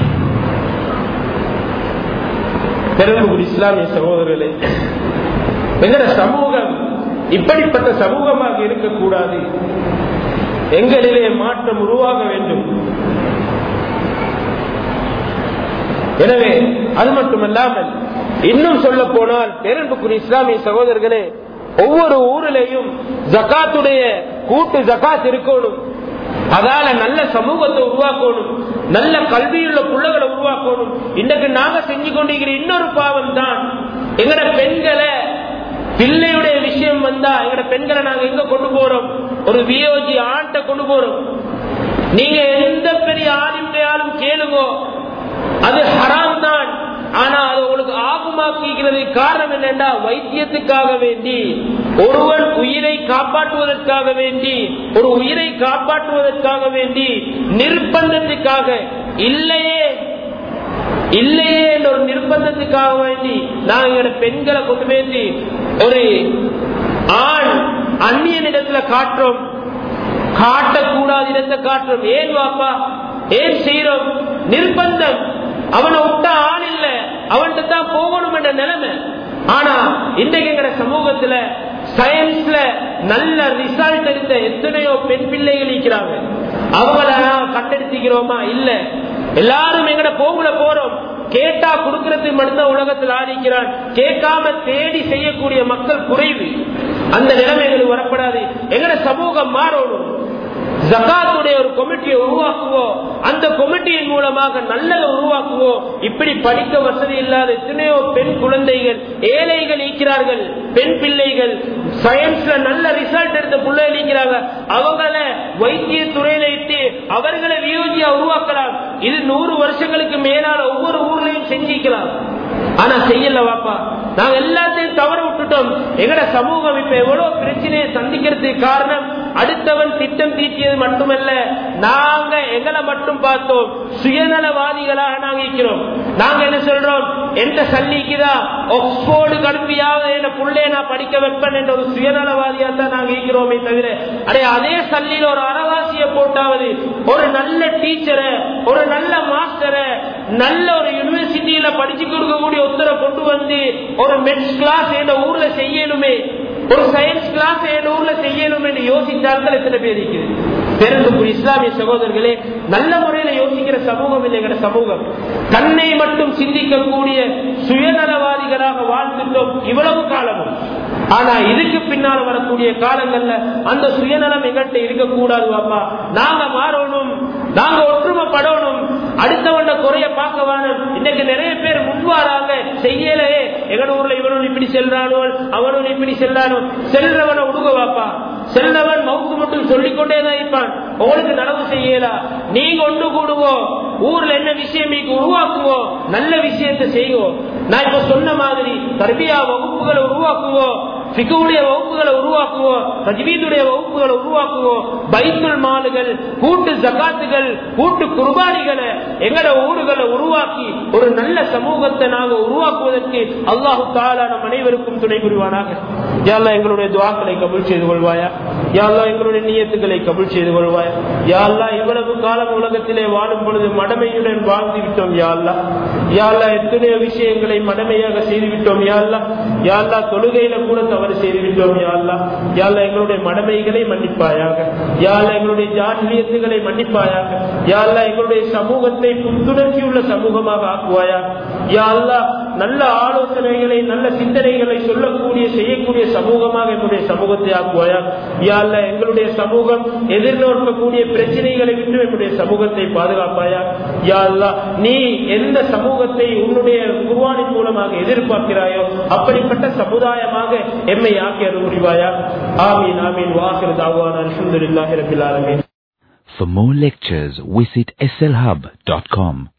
S1: பெரும்புக்குரிய இஸ்லாமிய சகோதரர்களே எங்கட சமூகம் இப்படிப்பட்ட சமூகமாக இருக்கக்கூடாது எங்களிலே மாற்றம் உருவாக வேண்டும் எனவே அது மட்டுமல்லாமல் இன்னும் சொல்ல போனால் பேரன்புக்குரிய இஸ்லாமிய சகோதரர்களே ஒவ்வொரு ஊரிலேயும் ஜக்காத்துடைய கூட்டு ஜக்காத் இருக்கணும் அதால நல்ல சமூகத்தை உருவாக்கணும் நல்ல கல்வியுள்ள பிள்ளைகளை உருவாக்கணும் இன்னைக்கு நாங்க செஞ்சு கொண்டிருக்கிற இன்னொரு பாவம் தான் எங்கட பெண்களை பிள்ளையுடைய விஷயம் வந்தா எங்கட பெண்களை நாங்க எங்க கொண்டு போறோம் ஒரு வியோஜி ஆண்ட கொண்டு போறோம் நீங்க எந்த பெரிய ஆளும் கேளுங்கோ அது ஹராம் தான் ஆனா அது உங்களுக்கு ஆகுமாக்கிறது காரணம் என்னென்றா வைத்தியத்துக்காக வேண்டி ஒருவன் உயிரை காப்பாற்றுவதற்காக வேண்டி ஒரு உயிரை காப்பாற்றுவதற்காக வேண்டி நிர்பந்தத்துக்காக இல்லையே இல்லையே என்ற ஒரு நிர்பந்தத்துக்காக வேண்டி நாங்க எங்களோட பெண்களை கொண்டு போய் ஒரு ஆண் அந்நியனிடத்துல காட்டுறோம் காட்டக்கூடாத இடத்தை காட்டுறோம் ஏன் வாப்பா ஏன் செய்யறோம் நிர்பந்தம் அவனை விட்ட ஆள் இல்ல அவன்கிட்ட தான் போகணும் என்ற நிலைமை ஆனா இன்றைக்கு எங்கிற சமூகத்துல சயின்ஸ்ல நல்ல ரிசல்ட் எடுத்த எத்தனையோ பெண் பிள்ளைகள் இருக்கிறாங்க அவங்கள கட்டெடுத்துக்கிறோமா இல்ல எல்லாரும் எங்கட போகுல போறோம் கேட்டா கொடுக்கறதுக்கு மட்டும்தான் உலகத்தில் ஆடிக்கிறான் கேட்காம தேடி செய்யக்கூடிய மக்கள் குறைவு அந்த நிலைமைகள் வரப்படாது எங்கட சமூகம் மாறணும் ஜகாத்துடைய ஒரு கமிட்டியை உருவாக்குவோம் அந்த கமிட்டியின் மூலமாக நல்லதை உருவாக்குவோம் இப்படி படிக்க வசதி இல்லாத எத்தனையோ பெண் குழந்தைகள் ஏழைகள் ஈக்கிறார்கள் பெண் பிள்ளைகள் சயின்ஸ்ல நல்ல ரிசல்ட் எடுத்த பிள்ளைகள் ஈக்கிறாங்க அவங்கள வைத்திய துறையில இட்டு அவர்களை வியோஜியா உருவாக்கலாம் இது நூறு வருஷங்களுக்கு மேலான ஒவ்வொரு ஊர்லயும் செஞ்சிக்கலாம் ஆனா செய்யல வாப்பா நாங்க எல்லாத்தையும் தவற விட்டுட்டோம் எங்கட சமூகம் இப்ப எவ்வளவு பிரச்சனையை சந்திக்கிறதுக்கு காரணம் அடுத்தவன் திட்டம் தீட்டியது மட்டுமல்ல நாங்க எங்களை மட்டும் பார்த்தோம் சுயநலவாதிகளாக நாங்க இருக்கிறோம் நாங்க என்ன சொல்றோம் எந்த சல்லிக்குதா ஆக்ஸ்போர்டு கடுப்பியாவது என்ன புள்ளே நான் படிக்க வைப்பேன் என்ற ஒரு சுயநலவாதியா தான் நாங்க இருக்கிறோமே தவிர அடே அதே சல்லியில் ஒரு அறவாசிய போட்டாவது ஒரு நல்ல டீச்சரை ஒரு நல்ல மாஸ்டரை நல்ல ஒரு யூனிவர்சிட்டியில படிச்சு கொடுக்கக்கூடிய ஒருத்தரை கொண்டு வந்து ஒரு மெட்ஸ் கிளாஸ் என்ற ஊர்ல செய்யணுமே ஒரு சயின்ஸ் கிளாஸ் என் ஊர்ல செய்யணும் என்று யோசித்தார்கள் எத்தனை பேர் இருக்குது பெருந்துக்கு இஸ்லாமிய சகோதரர்களே நல்ல முறையில யோசிக்கிற சமூகம் இல்லைங்கிற சமூகம் தன்னை மட்டும் சிந்திக்கக்கூடிய சுயநலவாதிகளாக வாழ்ந்துட்டோம் இவ்வளவு காலமும் ஆனா இதுக்கு பின்னால வரக்கூடிய காலங்கள்ல அந்த சுயநலம் எங்கள்கிட்ட இருக்கக்கூடாது பாப்பா நாங்க மாறணும் நாங்க ஒற்றுமைப்படணும் அடுத்தவண்ட குறைய பார்க்க வேணும் இன்னைக்கு நிறைய பேர் முன்வாராங்க செய்யலையே எங்கட ஊர்ல இவனும் இப்படி செல்றானோ அவனும் இப்படி செல்றானோ செல்றவனை உடுக வாப்பா செல்றவன் மவுக்கு மட்டும் சொல்லிக்கொண்டே தான் இருப்பான் உங்களுக்கு நடவு செய்யலா நீங்க ஒன்று கூடுவோம் ஊர்ல என்ன விஷயம் நீங்க உருவாக்குவோம் நல்ல விஷயத்தை செய்வோம் நான் இப்ப சொன்ன மாதிரி தர்பியா வகுப்புகளை உருவாக்குவோம் பிகுடைய வகுப்புகளை உருவாக்குவோம் தஜ்வீதுடைய வகுப்புகளை உருவாக்குவோம் பைத்துல் மாலுகள் கூட்டு ஜகாத்துகள் கூட்டு குர்பானிகளை எங்கட ஊர்களை உருவாக்கி ஒரு நல்ல சமூகத்தை நாங்க உருவாக்குவதற்கு அல்லாஹு தாலா நம் அனைவருக்கும் துணை புரிவானாக யாழ்லா எங்களுடைய துவாக்களை கபுல் செய்து கொள்வாயா யாழ்லா எங்களுடைய நியத்துக்களை கபுல் செய்து கொள்வாயா யாழ்லா இவ்வளவு காலம் உலகத்திலே வாழும் பொழுது மடமையுடன் வாழ்ந்து விட்டோம் யாழ்லா யாழ்லா எத்தனையோ விஷயங்களை மடமையாக செய்து விட்டோம் யாழ்லா யாழ்லா தொழுகையில கூட தவறு செய்து விட்டோம் யாழ்லா யாழ்லா எங்களுடைய மடமைகளை மன்னிப்பாயாக யாழ்லா எங்களுடைய ஜான்மியத்துகளை மன்னிப்பாயாக யாழ்லா எங்களுடைய சமூகத்தை புத்துணர்ச்சி உள்ள சமூகமாக ஆக்குவாயா யாழ்லா நல்ல ஆலோசனைகளை நல்ல சிந்தனைகளை சொல்லக்கூடிய செய்யக்கூடிய சமூகமாக எங்களுடைய சமூகத்தை ஆக்குவாயா யாழ்லா எங்களுடைய சமூகம் எதிர்நோக்கக்கூடிய பிரச்சனைகளை விட்டு எங்களுடைய சமூகத்தை பாதுகாப்பாயா யாழ்லா நீ எந்த சமூகத்தை உன்னுடைய குர்வானின் மூலமாக எதிர்பார்க்கிறாயோ அப்படிப்பட்ட சமுதாயமாக எம்மை ஆக்கி அருள்வாயா ஆமீன் ஆமீன் வாசிர் தாவான் அல்ஹம்துலில்லாஹி ரபில் ஆலமீன்
S2: For more lectures, visit slhub.com.